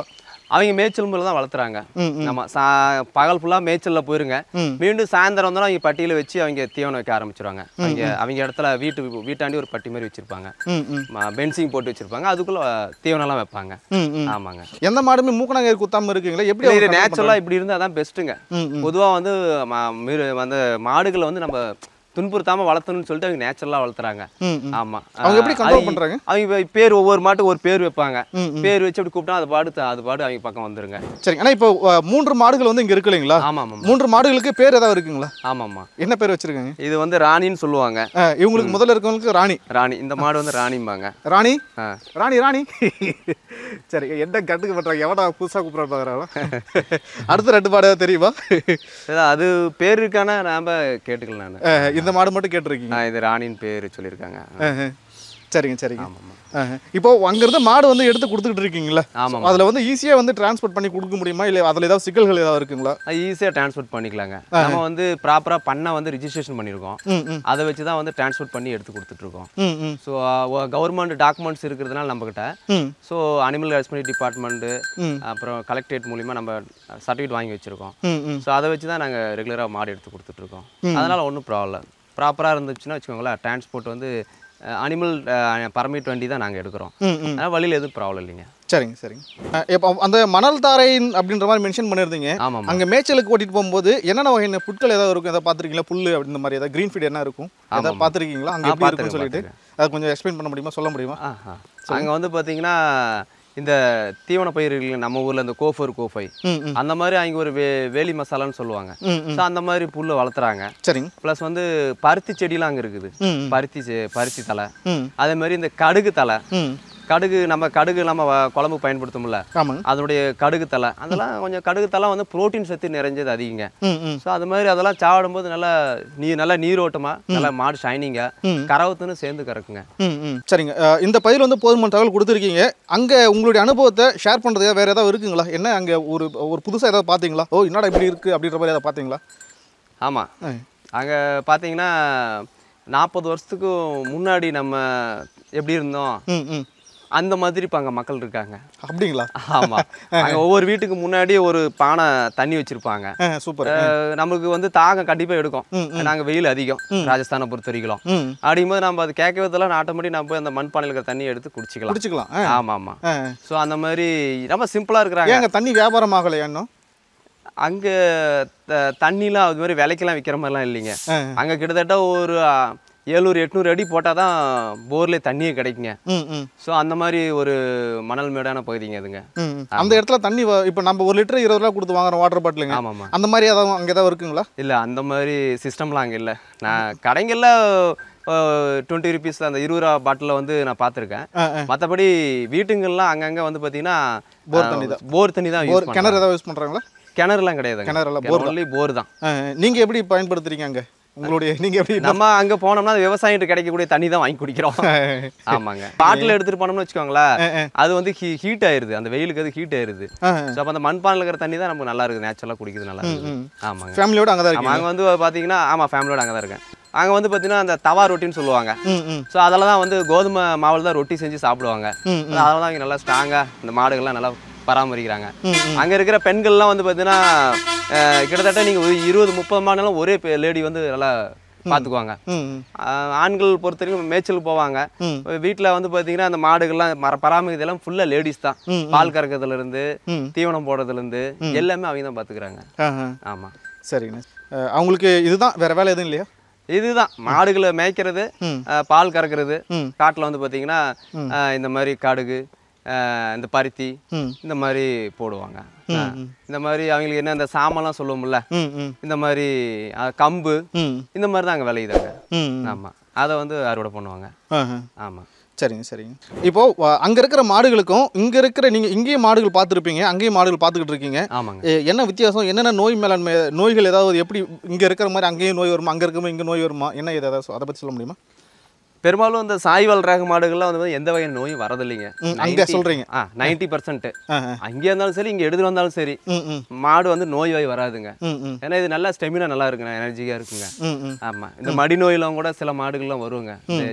[SPEAKER 1] அவங்க மேய்ச்சல் முறையில் தான் வளர்த்துறாங்க
[SPEAKER 2] ம் ம்
[SPEAKER 1] நம்ம சா பகல் ஃபுல்லாக மேய்ச்சலில் போயிருங்க
[SPEAKER 2] ம்.
[SPEAKER 1] மீண்டும் சாயந்தரம் வந்தோன்னா அவங்க பட்டியில் வச்சு அவங்க தீவனம் வைக்க ஆரம்பிச்சிருவாங்க அவங்க அவங்க இடத்துல வீட்டு வீட்டாண்டி ஒரு பட்டி மாதிரி வச்சிருப்பாங்க
[SPEAKER 2] ம் ம்
[SPEAKER 1] பென்சிங் போட்டு வச்சிருப்பாங்க அதுக்குள்ள தீவனம்லாம் வைப்பாங்க
[SPEAKER 2] ம் ம்
[SPEAKER 1] ஆமாங்க
[SPEAKER 2] எந்த மாடுமே மூக்கணாங்கயிறு குத்தாம இருக்கீங்களா எப்படி
[SPEAKER 1] இது
[SPEAKER 2] அவங்க control
[SPEAKER 1] நேச்சுரலாக இப்படி இருந்தால் தான் பெஸ்ட்டுங்க
[SPEAKER 2] ம் ம்
[SPEAKER 1] பொதுவா வந்து ம- மிரு- அந்த மாடுகளை வந்து நம்ம துன்புறுத்தாம வளர்த்தணும்னு சொல்லிட்டு அவங்க நேச்சுரலாக வளர்த்துறாங்க
[SPEAKER 2] ம் ம்
[SPEAKER 1] ஆமா
[SPEAKER 2] அவங்க எப்படி
[SPEAKER 1] அஹ்
[SPEAKER 2] control
[SPEAKER 1] அது-
[SPEAKER 2] பண்றாங்க?
[SPEAKER 1] அவங்க இப்ப பேர் ஒவ்வொரு மாட்டுக்கு ஒரு பேர் வைப்பாங்க
[SPEAKER 2] ம்,
[SPEAKER 1] பேர் வச்சு அப்படி கூப்பிட்டா அது பாடு த- அது பாடு அவங்க பக்கம் வந்துருங்க
[SPEAKER 2] சரி ஆனா இப்போ அஹ், மூன்று மாடுகள் வந்து இங்க இருக்கு இல்லைங்களா
[SPEAKER 1] ஆமா ஆமாம்
[SPEAKER 2] மூன்று மாடுகளுக்கு பேர் ஏதாவது இருக்குங்களா
[SPEAKER 1] ஆமாமா
[SPEAKER 2] என்ன பேர் வச்சிருக்காங்க
[SPEAKER 1] இது வந்து ராணின்னு சொல்லுவாங்க
[SPEAKER 2] அஹ், இவங்களுக்கு முதல்ல இருக்கவங்களுக்கு ராணி
[SPEAKER 1] ராணி இந்த மாடு வந்து ராணிம்பாங்க
[SPEAKER 2] ராணி
[SPEAKER 1] ஆ.
[SPEAKER 2] ராணி ராணி சரி என்ன கட்டுக்கு பண்றாங்க எவடா புதுசா கூப்பிட பாக்குறாங்களா அடுத்த ரெண்டு மாடு ஏதாவது தெரியுமா
[SPEAKER 1] அதான் அது பேர் இருக்கானா நாம கேட்டுக்கலாம் நான்
[SPEAKER 2] அஹ், இந்த மாடு மட்டும் கேட்டிருக்கீங்க
[SPEAKER 1] இது ராணின்னு பேர் சொல்லியிருக்காங்க
[SPEAKER 2] அஹ், அஹ். சரிங்க சரிங்க
[SPEAKER 1] ஆமாம்மா
[SPEAKER 2] அஹ், இப்போ அங்கிருந்து மாடு வந்து எடுத்து கொடுத்துக்கிட்டு இருக்கீங்களா
[SPEAKER 1] ஆமாம்
[SPEAKER 2] அதுல வந்து ஈஸியா வந்து டிரான்ஸ்போர்ட் பண்ணி கொடுக்க முடியுமா இல்ல அதுல ஏதாவது சிக்கல்கள் ஏதாவது இருக்குங்களா
[SPEAKER 1] அது ஈஸியாக டிரான்ஸ்போர்ட் பண்ணிக்கலாங்க நம்ம வந்து ப்ராப்பராக பண்ண வந்து ரிஜிஸ்ட்ரேஷன் பண்ணியிருக்கோம்
[SPEAKER 2] ம் ம்
[SPEAKER 1] அதை வச்சு தான் வந்து டிரான்ஸ்போர்ட் பண்ணி எடுத்து கொடுத்துட்ருக்கோம்
[SPEAKER 2] ம் ம்
[SPEAKER 1] ஸோ கவர்மெண்ட் டாக்குமெண்ட்ஸ் இருக்கிறதுனால நம்மக்கிட்ட
[SPEAKER 2] ம்
[SPEAKER 1] ஸோ அனிமல் ஹஸ்பண்டரி டிபார்ட்மெண்ட்டு
[SPEAKER 2] ம்.
[SPEAKER 1] அப்புறம் கலெக்டரேட் மூலிமா நம்ம சர்டிஃபிகேட் வாங்கி வச்சுருக்கோம்
[SPEAKER 2] ம் ம்
[SPEAKER 1] ஸோ அதை வச்சு தான் நாங்கள் ரெகுலராக மாடு எடுத்து கொடுத்துட்ருக்கோம் அதனால் ஒன்றும் ப்ராப்ளம் ப்ராப்பராக இருந்துச்சுன்னா வச்சுக்கோங்களேன் டிரான்ஸ்போர்ட் வந்து அனிமல் பர்மிட் வண்டி தான் நாங்கள் எடுக்கிறோம்
[SPEAKER 2] ம் ம்
[SPEAKER 1] அதனால் வழியில் எதுவும் ப்ராப்ளம் இல்லைங்க
[SPEAKER 2] சரிங்க சரிங்க அஹ், இப்போ அந்த மணல் தாரை அப்படின்ற மாதிரி மென்ஷன் பண்ணியிருந்தீங்க
[SPEAKER 1] ஆமாம்
[SPEAKER 2] அங்க மேய்ச்சலுக்கு ஓட்டிட்டு போகும்போது என்னென்ன வகையான புட்கள் ஏதாவது இருக்கும் எதாவது பார்த்துருக்கீங்களா புல்லு அப்படின்ற மாதிரி ஏதாவது க்ரீன் ஃபீட் என்ன இருக்கும் ஏதாவது பார்த்துருக்கீங்களா அங்கே
[SPEAKER 1] ஆ,
[SPEAKER 2] எப்படி இருக்கும்னு
[SPEAKER 1] பார்த்திருக்கேன்,
[SPEAKER 2] சொல்லிட்டு அதை கொஞ்சம் எக்ஸ்பிளைன் பண்ண முடியுமா சொல்ல முடியுமா
[SPEAKER 1] ஆஹா அங்கே வந்து பார்த்தீங்கன்னா இந்த தீவன பயிர்கள் நம்ம ஊரில் இந்த கோஃபர் கோஃபை
[SPEAKER 2] ம் ம்
[SPEAKER 1] அந்த மாதிரி அவங்க ஒரு வே வேலி மசாலான்னு சொல்லுவாங்க
[SPEAKER 2] ம் ம்
[SPEAKER 1] ஸோ அந்த மாதிரி புல்லை வளர்த்துறாங்க
[SPEAKER 2] சரிங்க
[SPEAKER 1] ப்ளஸ் வந்து பருத்தி செடிலாம் அங்கே இருக்குது
[SPEAKER 2] ம் ம்.
[SPEAKER 1] பருத்தி செ- பருத்தி தலை
[SPEAKER 2] ம்
[SPEAKER 1] அதே மாதிரி இந்த கடுகு தலை
[SPEAKER 2] ம்
[SPEAKER 1] கடுகு நம்ம கடுகு நம்ம வ- குழம்பு பயன்படுத்தும்ல
[SPEAKER 2] ஆமாங்க
[SPEAKER 1] அதனுடைய கடுகு தலை அதெல்லாம் கொஞ்சம் கடுகு தலை வந்து புரோட்டீன் சத்து நிறைஞ்சது அதிகங்க
[SPEAKER 2] ம் ம்
[SPEAKER 1] ஸோ அது மாதிரி அதெல்லாம் சாப்பிடும்போது நல்லா நீ நல்லா நீரோட்டமாக நல்லா மாடு ஷைனிங்காக
[SPEAKER 2] ம்.
[SPEAKER 1] கரவத்துன்னு சேர்ந்து கறக்குங்க
[SPEAKER 2] ம் ம் சரிங்க அஹ், இந்த பயிர் வந்து போதுமான தகவல் கொடுத்துருக்கீங்க அங்கே உங்களுடைய அனுபவத்தை ஷேர் பண்ணுறது வேறு ஏதாவது இருக்குங்களா என்ன அங்கே ஒரு ஒரு புதுசாக ஏதாவது பார்த்தீங்களா ஓ என்னடா இப்படி இருக்குது அப்படின்ற மாதிரி ஏதாவது பார்த்தீங்களா
[SPEAKER 1] ஆமாம்
[SPEAKER 2] ஆ.
[SPEAKER 1] அங்கே பார்த்தீங்கன்னா நாற்பது வருஷத்துக்கு முன்னாடி நம்ம எப்படி இருந்தோம்
[SPEAKER 2] ம் ம்
[SPEAKER 1] அந்த மாதிரி இப்போ அங்கே மக்கள் இருக்காங்க
[SPEAKER 2] அப்படிங்களா
[SPEAKER 1] ஆமாம் அங்கே ஒவ்வொரு வீட்டுக்கு முன்னாடி ஒரு பானை தண்ணி வச்சுருப்பாங்க
[SPEAKER 2] ஆ சூப்பர்
[SPEAKER 1] நமக்கு வந்து தாகம் கண்டிப்பாக எடுக்கும்
[SPEAKER 2] ம்,
[SPEAKER 1] நாங்கள் வெயில் அதிகம் ராஜஸ்தானை பொறுத்த வரைக்கும்
[SPEAKER 2] ம்
[SPEAKER 1] அப்படிங்கும்போது நம்ம அது கேட்கவே தெரியல ஆட்டோமேட்டிக் நம்ம போய் அந்த மண்பானையில் இருக்கிற தண்ணியை எடுத்து குடிச்சிக்கலாம்
[SPEAKER 2] குடிச்சிக்கலாம் ஆ
[SPEAKER 1] ஆமாம் ஆமாம்
[SPEAKER 2] ஆ
[SPEAKER 1] ஸோ அந்த மாதிரி ரொம்ப சிம்பிளாக இருக்கிறாங்க
[SPEAKER 2] ஏங்க தண்ணி வியாபாரம் ஆகலையா இன்னும்
[SPEAKER 1] அங்கே தண்ணிலாம் அது மாதிரி விலைக்கெல்லாம் விற்கிற மாதிரிலாம் இல்லைங்க
[SPEAKER 2] ஆ.
[SPEAKER 1] அங்கே கிட்டத்தட்ட ஒரு ஆ, ஏழ்நூறு எட்நூறு அடி போட்டால் தான் போர்லேயே தண்ணியே கிடைக்குங்க
[SPEAKER 2] ம் ம்
[SPEAKER 1] ஸோ அந்த மாதிரி ஒரு மணல் மேடான பகுதிங்க அதுங்க
[SPEAKER 2] ம் ம். அந்த இடத்துல தண்ணி வ- இப்போ நம்ம ஒரு லிட்டர் இருபது ரூபா கொடுத்து வாங்குற வாட்டர் பாட்டிலுங்க
[SPEAKER 1] ஆமாம்மா
[SPEAKER 2] அந்த மாதிரி ஏதாவது அங்கே ஏதாவது இருக்குங்களா
[SPEAKER 1] இல்லை அந்த மாதிரி சிஸ்டம்லாம் அங்கே இல்லை நான் கடைங்களில் டுவெண்ட்டி ருபீஸ் அந்த இருபது ரூபா பாட்டிலில் வந்து நான் பார்த்துருக்கேன்
[SPEAKER 2] ஆ ஆ
[SPEAKER 1] மற்றபடி வீட்டுங்கள்லாம் அங்கங்கே வந்து பார்த்தீங்கன்னா
[SPEAKER 2] போர் தண்ணி தான்.
[SPEAKER 1] போர் தண்ணி தான்
[SPEAKER 2] ஒரு
[SPEAKER 1] யூஸ்
[SPEAKER 2] கிணறு ஏதாவது யூஸ் பண்ணுறாங்களா
[SPEAKER 1] கிணறுலாம் கிடையாதுங்க
[SPEAKER 2] கிணறுலாம்
[SPEAKER 1] போர் ஒன்லி போர் தான்
[SPEAKER 2] நீங்கள் எப்படி பயன்படுத்துறீங்க அங்கே உங்களுடைய நீங்கள் எப்படி
[SPEAKER 1] நம்ம அங்கே போனோம்னா அது விவசாயிட்டு கிடைக்கக்கூடிய தண்ணி தான் வாங்கி குடிக்கிறோம் ஆமாங்க பாட்டில் எடுத்துட்டு போனோம்னு வச்சுக்கோங்களேன் அது வந்து ஹீட் ஆயிருது அந்த வெயிலுக்கு அது ஹீட் ஆயிருது
[SPEAKER 2] ஆ
[SPEAKER 1] ஸோ அப்போ அந்த மண்பானையில் இருக்கிற தண்ணி தான் நமக்கு நல்லா இருக்குது நேச்சுரலாக குடிக்கிறது நல்லா இருக்குது ஆமாங்க
[SPEAKER 2] ஃபேமிலியோட அங்கே தான்
[SPEAKER 1] ஆமாம்
[SPEAKER 2] இருக்கீங்க
[SPEAKER 1] அங்கே வந்து பார்த்தீங்கன்னா ஆமாம் ஃபேமிலியோட அங்கே தான் இருக்கேன் அங்கே வந்து பார்த்தீங்கன்னா அந்த தவா ரொட்டின்னு சொல்லுவாங்க
[SPEAKER 2] ம் ம்
[SPEAKER 1] ஸோ அதில் தான் வந்து கோதுமை மாவில் தான் ரொட்டி செஞ்சு சாப்பிடுவாங்க
[SPEAKER 2] ம்,
[SPEAKER 1] அதில் தான் இங்கே நல்லா ஸ்ட்ராங்காக இந்த மாடுகள்லாம் நல்லா பராமரிக்கிறாங்க
[SPEAKER 2] ம்,
[SPEAKER 1] அங்கே இருக்கிற பெண்கள்லாம் வந்து பார்த்தீங்கன்னா அஹ், கிட்டத்தட்ட நீங்கள் இருபது முப்பது மாடுனாலும் ஒரே லேடி வந்து நல்லா பார்த்துக்குவாங்க
[SPEAKER 2] ம் ம்
[SPEAKER 1] ஆஹ் ஆண்கள் பொறுத்த வரைக்கும் மேய்ச்சல் போவாங்க
[SPEAKER 2] ம்.
[SPEAKER 1] வீட்டில் வந்து பார்த்தீங்கன்னா அந்த மாடுகள்லாம் மர பராமரிக்கிறதெல்லாம் ஃபுல்லாக லேடிஸ் தான்
[SPEAKER 2] ம்,
[SPEAKER 1] பால் கறக்கிறதுல இருந்து
[SPEAKER 2] ம்.
[SPEAKER 1] தீவனம் போடுறதுலேருந்து எல்லாமே அவங்க தான் பார்த்துக்கிறாங்க
[SPEAKER 2] ஆ ஆ
[SPEAKER 1] ஆமாம்
[SPEAKER 2] சரிங்கண்ணா அஹ், அவங்களுக்கு இதுதான் வேற வேலை எதுவும் இல்லையா
[SPEAKER 1] இதுதான் மாடுகளை மேய்க்கிறது
[SPEAKER 2] ம்.
[SPEAKER 1] ஆஹ் பால் கறக்கிறது
[SPEAKER 2] ம்.
[SPEAKER 1] காட்டில் வந்து பார்த்தீங்கன்னா ஆஹ் இந்த மாதிரி கடுகு ஆஹ் இந்த பருத்தி
[SPEAKER 2] ம்
[SPEAKER 1] இந்த மாதிரி போடுவாங்க ஆஹ் இந்த மாதிரி அவங்களுக்கு என்ன இந்த சாமெல்லாம் சொல்லுவோம்ல
[SPEAKER 2] ம் ம்
[SPEAKER 1] இந்த மாதிரி ஆஹ் கம்பு
[SPEAKER 2] ம்
[SPEAKER 1] இந்த மாதிரி தான் அங்கே விளையுதாங்க
[SPEAKER 2] ம் ம்.
[SPEAKER 1] ஆமாம் அதை வந்து அறுவடை பண்ணுவாங்க
[SPEAKER 2] ஆ ஆ
[SPEAKER 1] ஆமாம்
[SPEAKER 2] சரிங்க சரிங்க இப்போ வ- அங்க இருக்கிற மாடுகளுக்கும் இங்க இருக்கிற நீங்க இங்கேயும் மாடுகள் பார்த்துருப்பீங்க அங்கேயும் மாடுகள் பார்த்துக்கிட்டு இருக்கீங்க
[SPEAKER 1] ஆமாங்க
[SPEAKER 2] எ- என்ன வித்தியாசம் என்னென்ன நோய் மேலாண்மை நோய்கள் ஏதாவது எப்படி இங்க இருக்கிற மாதிரி அங்கேயும் நோய் வருமா அங்க இருக்கிற இங்க நோய் வருமா என்ன இது ஏதாவது அதை பத்தி சொல்ல முடியுமா
[SPEAKER 1] பெரும்பாலும் இந்த சாய்வால் ரக மாடுகள்லாம் வந்து எந்த வகையான நோயும் வரதில்லைங்க
[SPEAKER 2] ம், அங்க சொல்றீங்க.
[SPEAKER 1] ஆ நைன்டி பர்சன்ட்
[SPEAKER 2] ஆ ஆ.
[SPEAKER 1] அங்கே இருந்தாலும் சரி இங்கே எடுத்துட்டு வந்தாலும் சரி
[SPEAKER 2] ம் ம்
[SPEAKER 1] மாடு வந்து நோய் வாய் வராதுங்க
[SPEAKER 2] ம் ம்
[SPEAKER 1] ஏன்னா இது நல்லா ஸ்டெமினா நல்லா இருக்குங்க எனர்ஜியாக இருக்குங்க
[SPEAKER 2] ம் ம்
[SPEAKER 1] ஆமாம் இந்த மடி நோயெல்லாம் கூட சில மாடுகள்லாம் வருங்க இந்த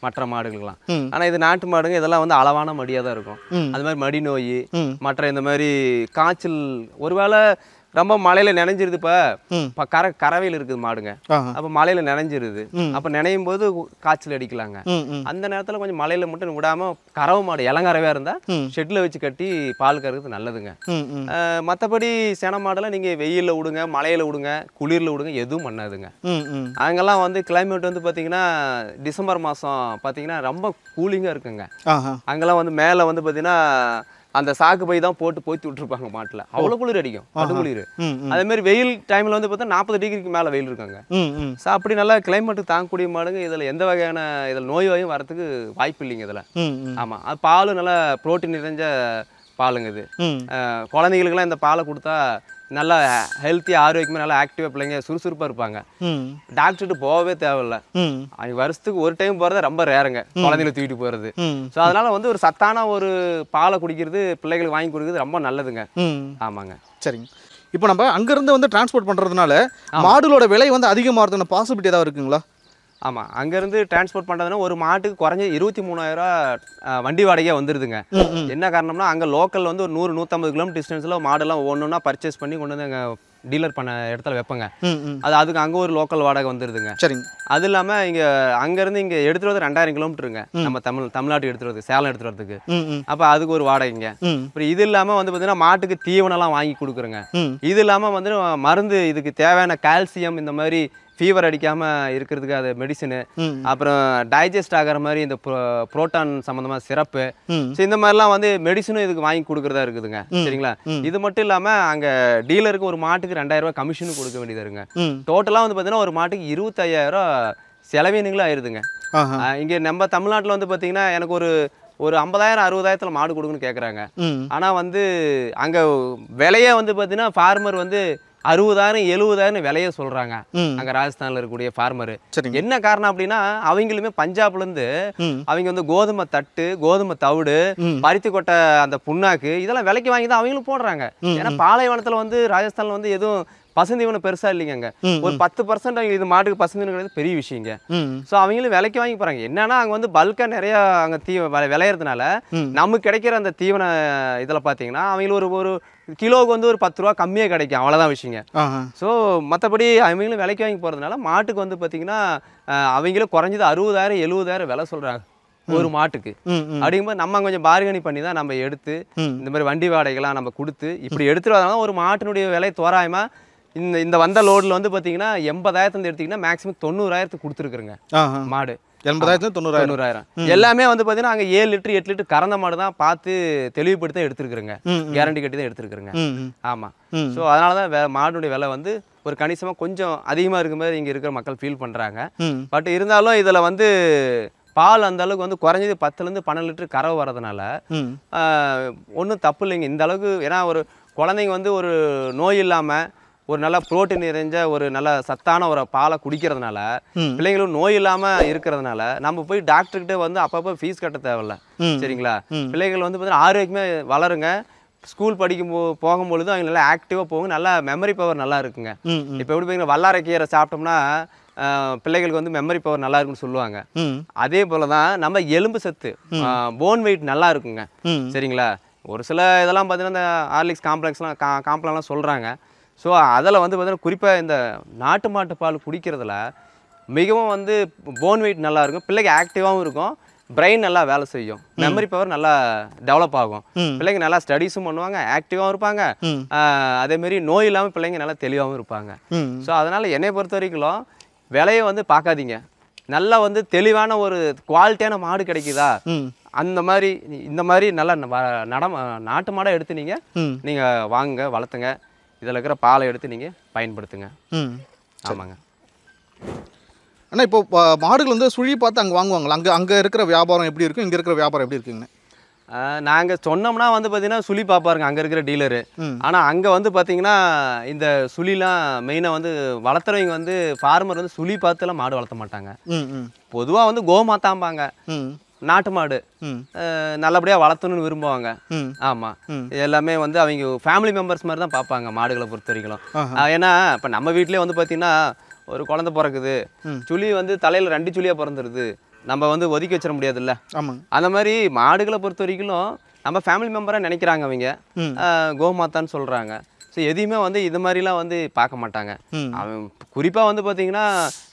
[SPEAKER 1] மற்ற மாடுகளுக்கெல்லாம்
[SPEAKER 2] ம்.
[SPEAKER 1] ஆனால் இது நாட்டு மாடுங்க இதெல்லாம் வந்து அளவான மடியாக தான் இருக்கும்
[SPEAKER 2] ம்.
[SPEAKER 1] அது மாதிரி மடி நோய்
[SPEAKER 2] ம்.
[SPEAKER 1] மற்ற இந்த மாதிரி காய்ச்சல் ஒருவேளை ரொம்ப மழையில் நினைஞ்சிருது இப்போ
[SPEAKER 2] ம்.
[SPEAKER 1] இப்போ கரை கறவையில் இருக்குது மாடுங்க
[SPEAKER 2] ஆஹா
[SPEAKER 1] அப்போ மழையில் நினைஞ்சிருது
[SPEAKER 2] ம்.
[SPEAKER 1] அப்போ நினையும் போது காய்ச்சல் அடிக்கலாங்க
[SPEAKER 2] ம் ம்
[SPEAKER 1] அந்த நேரத்தில் கொஞ்சம் மழையில் மட்டும் விடாமல் கறவை மாடு இளங்கறவையாக இருந்தால்
[SPEAKER 2] ம்.
[SPEAKER 1] ஷெட்டில் வச்சு கட்டி பால் கறக்கிறது நல்லதுங்க
[SPEAKER 2] ம் ம்
[SPEAKER 1] மற்றபடி சென மாடெல்லாம் நீங்கள் வெயிலில் விடுங்க மழையில் விடுங்க குளிரில் விடுங்க எதுவும் பண்ணாதுங்க
[SPEAKER 2] ம் ம்
[SPEAKER 1] அங்கெல்லாம் வந்து கிளைமேட் வந்து பார்த்தீங்கன்னா டிசம்பர் மாதம் பார்த்தீங்கன்னா ரொம்ப கூலிங்காக இருக்குங்க
[SPEAKER 2] ஆஹா
[SPEAKER 1] அங்கெல்லாம் வந்து மேலே வந்து பார்த்தீங்கன்னா அந்த சாக்கு பை தான் போட்டு போத்தி விட்டுருப்பாங்க மாட்டில் அவ்வளோ குளிர் அடிக்கும் பட்டு குளிர்
[SPEAKER 2] ம் ம்
[SPEAKER 1] அதே மாதிரி வெயில் டைமில் வந்து பார்த்தா நாற்பது டிகிரிக்கு மேலே வெயில் இருக்காங்க
[SPEAKER 2] ம் ம்
[SPEAKER 1] ஸோ அப்படி நல்லா கிளைமேட்டுக்கு தாங்கக்கூடிய மாடுங்க இதில் எந்த வகையான இதில் நோய் வாயும் வரத்துக்கு வாய்ப்பு இல்லைங்க இதில்
[SPEAKER 2] ம் ம்
[SPEAKER 1] ஆமாம் அது பால் நல்லா புரோட்டீன் நிறைஞ்ச பாலுங்க இது
[SPEAKER 2] ம்
[SPEAKER 1] அஹ் குழந்தைகளுக்கெல்லாம் இந்த பாலை கொடுத்தா நல்லா ஹெல்த்தியாக ஆரோக்கியமாக நல்லா ஆக்டிவாக பிள்ளைங்க சுறுசுறுப்பாக இருப்பாங்க
[SPEAKER 2] ம்
[SPEAKER 1] டாக்டர்கிட்ட போகவே தேவையில்ல
[SPEAKER 2] ம்
[SPEAKER 1] அவங்க வருஷத்துக்கு ஒரு டைம் போகிறத ரொம்ப ரேருங்க குழந்தைகளை தூக்கிட்டு போகிறது
[SPEAKER 2] ம்
[SPEAKER 1] ஸோ அதனால் வந்து ஒரு சத்தான ஒரு பாலை குடிக்கிறது பிள்ளைகளுக்கு வாங்கி கொடுக்குறது ரொம்ப நல்லதுங்க
[SPEAKER 2] ம்
[SPEAKER 1] ஆமாங்க
[SPEAKER 2] சரிங்க இப்போ நம்ம அங்கேருந்து வந்து டிரான்ஸ்போர்ட் பண்ணுறதுனால மாடுகளோட விலை வந்து அதிகமாகிறதுன பாசிபிலிட்டி ஏதாவது இருக்குங்களா
[SPEAKER 1] ஆமாம் அங்கேருந்து டிரான்ஸ்போர்ட் பண்ணுறதுனா ஒரு மாட்டுக்கு குறைஞ்ச இருபத்தி மூணாயிரரூவா வண்டி வாடகையாக வந்துடுதுங்க
[SPEAKER 2] ம் ம்
[SPEAKER 1] என்ன காரணம்னா அங்கே லோக்கல் வந்து ஒரு நூறு நூற்றம்பது கிலோமீட்டர் டிஸ்டன்ஸில் மாடெல்லாம் ஒன்று ஒன்றா பர்ச்சேஸ் பண்ணி கொண்டு வந்து அங்கே டீலர் பண்ண இடத்துல வைப்பங்க
[SPEAKER 2] ம் ம்
[SPEAKER 1] அது அதுக்கு அங்கே ஒரு லோக்கல் வாடகை வந்துடுதுங்க
[SPEAKER 2] சரிங்க
[SPEAKER 1] அது இல்லாமல் இங்கே அங்கேருந்து இங்கே எடுத்துகிட்டு வரது ரெண்டாயிரம் கிலோமீட்டருங்க நம்ம தமிழ் தமிழ்நாட்டு எடுத்துகிட்டு வரது சேலம் எடுத்துகிட்டு வரதுக்கு
[SPEAKER 2] ம் ம்
[SPEAKER 1] அப்போ அதுக்கு ஒரு வாடகைங்க
[SPEAKER 2] ம்
[SPEAKER 1] அப்புறம் இது இல்லாமல் வந்து பார்த்தீங்கன்னா மாட்டுக்கு தீவனம்லாம் வாங்கி கொடுக்குறோங்க
[SPEAKER 2] ம்
[SPEAKER 1] இது இல்லாமல் வந்து மருந்து இதுக்கு தேவையான கால்சியம் இந்த மாதிரி ஃபீவர் அடிக்காமல் இருக்கிறதுக்கு அது மெடிசனு
[SPEAKER 2] ம்
[SPEAKER 1] அப்புறம் டைஜஸ்ட் ஆகிற மாதிரி இந்த புரோட்டான் சம்மந்தமாக சிறப்பு
[SPEAKER 2] ம்
[SPEAKER 1] ஸோ இந்த மாதிரிலாம் வந்து மெடிசனும் இதுக்கு வாங்கி கொடுக்குறதா இருக்குதுங்க சரிங்களா
[SPEAKER 2] ம்.
[SPEAKER 1] இது மட்டும் இல்லாமல் அங்கே டீலருக்கு ஒரு மாட்டுக்கு ரெண்டாயிரம் ரூபாய் கமிஷனும் கொடுக்க வேண்டியது இருங்க
[SPEAKER 2] ம்
[SPEAKER 1] டோட்டலாக வந்து பார்த்தீங்கன்னா ஒரு மாட்டுக்கு இருபத்தையாயிரம் செலவீனங்களும் ஆயிருதுங்க
[SPEAKER 2] ஆஹா
[SPEAKER 1] இங்கே நம்ம தமிழ்நாட்டில் வந்து பார்த்தீங்கன்னா எனக்கு ஒரு ஒரு ஐம்பதாயிரம் அறுபதாயிரத்தில் மாடு கொடுக்குன்னு கேட்குறாங்க
[SPEAKER 2] ம்
[SPEAKER 1] ஆனால் வந்து அங்கே விலையே வந்து பார்த்தீங்கன்னா ஃபார்மர் வந்து அறுபதாயிரம் எழுபதாயிரம் விலைய சொல்கிறாங்க
[SPEAKER 2] ம்
[SPEAKER 1] அங்கே ராஜஸ்தானில் இருக்கக்கூடிய ஃபார்மர்
[SPEAKER 2] சரிங்க
[SPEAKER 1] என்ன காரணம் அப்படின்னா அவங்களுமே பஞ்சாப்லேருந்து
[SPEAKER 2] ம்
[SPEAKER 1] அவங்க வந்து கோதுமை தட்டு கோதுமை தவிடு
[SPEAKER 2] ம்.
[SPEAKER 1] பருத்தி கொட்டை அந்த புண்ணாக்கு இதெல்லாம் விலைக்கு வாங்கி தான் அவங்களும் போடுறாங்க
[SPEAKER 2] ம்,
[SPEAKER 1] ஏன்னா பாலைவனத்தில் வந்து ராஜஸ்தானில் வந்து எதுவும் பசுந்தீவனம் பெருசா இல்லைங்க அங்க
[SPEAKER 2] ம்,
[SPEAKER 1] ஒரு பத்து பர்சன்ட் அவங்க இது மாட்டுக்கு பசுந்தீவனம் கிடையாது பெரிய விஷயங்க
[SPEAKER 2] ம்
[SPEAKER 1] ஸோ அவங்களும் விலைக்கு வாங்கி போகிறாங்க என்னன்னா அங்கே வந்து பல்காக நிறையா அங்கே தீ விளை- விளையறதுனால
[SPEAKER 2] ம்.
[SPEAKER 1] நமக்கு கிடைக்கிற அந்த தீவன இதில் பார்த்தீங்கன்னா அவங்களுக்கு ஒரு ஒரு கிலோவுக்கு வந்து ஒரு பத்து ரூபா கம்மியாக கிடைக்கும் அவ்வளோதான் விஷயங்க
[SPEAKER 2] ஆஹா
[SPEAKER 1] ஸோ மற்றபடி அவங்களும் விலைக்கு வாங்கி போகிறதுனால மாட்டுக்கு வந்து பார்த்தீங்கன்னா அஹ், அவங்களும் குறைஞ்சது அறுபதாயிரம் எழுபதாயிரம் விலை சொல்கிறாங்க ஒரு மாட்டுக்கு
[SPEAKER 2] ம் ம்
[SPEAKER 1] அப்படிங்கும்போது நம்ம கொஞ்சம் பார்கனி பண்ணி தான் நம்ம எடுத்து
[SPEAKER 2] ம்.
[SPEAKER 1] இந்த மாதிரி வண்டி வாடகைலாம் நம்ம கொடுத்து இப்படி எடுத்துட்டு வரதுனால ஒரு மாட்டினுடைய விலை தோராயமாக இந்த இந்த வந்த லோடில் வந்து பார்த்தீங்கன்னா எண்பதாயிரத்துலேருந்து எடுத்தீங்கன்னா மேக்ஸிமம் தொண்ணூறாயிரத்துக்கு கொடுத்துருக்குறங்க
[SPEAKER 2] ஆஹா
[SPEAKER 1] மாடு
[SPEAKER 2] எண்பதாயிரத்து தொண்ணூறாயிரம்
[SPEAKER 1] தொண்ணூறாயிரம் எல்லாமே வந்து பார்த்தீங்கன்னா அங்கே ஏழு லிட்டர் எட்டு லிட்டர் கறந்த மாடு தான் பார்த்து தெளிவுபடுத்தி தான் எடுத்துருக்குறங்க
[SPEAKER 2] ம் ம்.
[SPEAKER 1] கேரண்டி கட்டி தான் எடுத்துருக்குறங்க
[SPEAKER 2] ம் ம்
[SPEAKER 1] ஆமாம்
[SPEAKER 2] ம்.
[SPEAKER 1] ஸோ அதனால தான் வே மாடுடைய விலை வந்து ஒரு கணிசமாக கொஞ்சம் அதிகமாக இருக்க மாதிரி இங்கே இருக்கிற மக்கள் ஃபீல் பண்ணுறாங்க
[SPEAKER 2] ம்
[SPEAKER 1] பட் இருந்தாலும் இதில் வந்து பால் அந்த அளவுக்கு வந்து குறைஞ்சது பத்துலேருந்து பன்னெண்டு லிட்டர் கறவை வரதுனால
[SPEAKER 2] ம்
[SPEAKER 1] ஒன்றும் தப்பு இல்லைங்க இந்த அளவுக்கு ஏன்னா ஒரு குழந்தைங்க வந்து ஒரு நோய் இல்லாமல் ஒரு நல்ல புரோட்டீன் நிறைஞ்ச ஒரு நல்ல சத்தான ஒரு பாலை குடிக்கிறதுனால
[SPEAKER 2] ம்.
[SPEAKER 1] பிள்ளைங்களும் நோய் இல்லாமல் இருக்கிறதுனால நம்ம போய் டாக்டர்கிட்ட வந்து அப்பப்போ ஃபீஸ் கட்ட தேவையில்ல
[SPEAKER 2] ம்.
[SPEAKER 1] சரிங்களா
[SPEAKER 2] ம்.
[SPEAKER 1] பிள்ளைகள் வந்து பார்த்தீங்கன்னா ஆரோக்கியமாக வளருங்க ஸ்கூல் படிக்கும் போ போகும்பொழுது அவங்க நல்லா ஆக்டிவாக போகும் நல்லா மெமரி பவர் நல்லா இருக்குங்க
[SPEAKER 2] ம் ம்
[SPEAKER 1] இப்போ எப்படி பார்த்தீங்கன்னா வல்லாரைக்கீரை சாப்பிட்டோம்னா ஆஹ், பிள்ளைகளுக்கு வந்து மெமரி பவர் நல்லா இருக்குன்னு சொல்லுவாங்க
[SPEAKER 2] ம்
[SPEAKER 1] அதே போல தான் நம்ம எலும்பு சத்து போன் வெயிட் நல்லா இருக்குங்க
[SPEAKER 2] ம்
[SPEAKER 1] சரிங்களா ஒரு சில இதெல்லாம் பார்த்தீங்கன்னா இந்த ஹார்லிக்ஸ் காம்ப்ளெக்ஸ்லாம் கா காம்ப்ளெக்ஸ்லாம் சொல்கிறாங்க ஸோ அதில் வந்து பார்த்தீங்கன்னா குறிப்பாக இந்த நாட்டு மாட்டு பால் குடிக்கிறதுல மிகவும் வந்து போன் வெயிட் நல்லா இருக்கும் பிள்ளைக்கு ஆக்டிவாகவும் இருக்கும் பிரெயின் நல்லா வேலை செய்யும் மெமரி பவர் நல்லா டெவலப் ஆகும்
[SPEAKER 2] ம்.
[SPEAKER 1] பிள்ளைங்க நல்லா ஸ்டடீஸும் பண்ணுவாங்க ஆக்டிவாகவும் இருப்பாங்க
[SPEAKER 2] ம்
[SPEAKER 1] ஆஹ் அதேமாரி நோய் இல்லாமல் பிள்ளைங்க நல்லா தெளிவாகவும் இருப்பாங்க
[SPEAKER 2] ம்
[SPEAKER 1] ஸோ அதனால் என்னை பொறுத்த வரைக்கும் விலையை வந்து பார்க்காதீங்க நல்லா வந்து தெளிவான ஒரு குவாலிட்டியான மாடு கிடைக்குதா
[SPEAKER 2] ம்
[SPEAKER 1] அந்த மாதிரி இந்த மாதிரி நல்லா ந- வ- நடம் நாட்டு மாடை எடுத்து நீங்கள்
[SPEAKER 2] ம்
[SPEAKER 1] நீங்கள் வாங்குங்க வளர்த்துங்க இதில் இருக்கிற பாலை எடுத்து நீங்கள் பயன்படுத்துங்க
[SPEAKER 2] ம்
[SPEAKER 1] ஆமாங்க
[SPEAKER 2] அண்ணா இப்போ ப- மாடுகள் வந்து சுழி பார்த்து அங்கே வாங்குவாங்களா அங்கே அங்கே இருக்கிற வியாபாரம் எப்படி இருக்கும் இங்கே இருக்கிற வியாபாரம் எப்படி இருக்குங்கண்ணே
[SPEAKER 1] நாங்கள் சொன்னோம்னா வந்து பார்த்தீங்கன்னா சுழி பார்ப்பாருங்க அங்கே இருக்கிற டீலரு
[SPEAKER 2] ம்
[SPEAKER 1] ஆனால் அங்கே வந்து பார்த்தீங்கன்னா இந்த சுழிலாம் மெயினாக வந்து வளர்த்துறவங்க வந்து ஃபார்மர் வந்து சுழி பார்த்துலாம் மாடு வளர்த்த மாட்டாங்க
[SPEAKER 2] ம் ம்
[SPEAKER 1] பொதுவாக வந்து கோமாத்தாம்பாங்க
[SPEAKER 2] ம்
[SPEAKER 1] நாட்டு மாடு
[SPEAKER 2] ம்
[SPEAKER 1] அஹ் நல்லபடியாக வளர்த்தணும்னு விரும்புவாங்க
[SPEAKER 2] ம்
[SPEAKER 1] ஆமாம்
[SPEAKER 2] ம்.
[SPEAKER 1] எல்லாமே வந்து அவங்க ஃபேமிலி மெம்பர்ஸ் மாதிரி தான் பார்ப்பாங்க மாடுகளை பொறுத்த வரைக்கும்
[SPEAKER 2] ஆஹா.
[SPEAKER 1] அஹ் ஏன்னா இப்போ நம்ம வீட்டிலே வந்து பார்த்தீங்கன்னா ஒரு குழந்தை பிறக்குது
[SPEAKER 2] ம்.
[SPEAKER 1] சுழி வந்து தலையில் ரெண்டு சுழியாக பிறந்துருது நம்ம வந்து ஒதுக்கி வச்சிட முடியாதுல்ல
[SPEAKER 2] ஆமாங்க
[SPEAKER 1] அந்த மாதிரி மாடுகளை பொறுத்த வரைக்கும் நம்ம ஃபேமிலி மெம்பராக நினைக்கிறாங்க அவங்க
[SPEAKER 2] ம்.
[SPEAKER 1] ஆஹ் கோமாதான்னு சொல்கிறாங்க ஸோ எதையுமே வந்து இது மாதிரிலாம் வந்து பார்க்க மாட்டாங்க
[SPEAKER 2] ம்
[SPEAKER 1] அவன் குறிப்பாக வந்து பார்த்தீங்கன்னா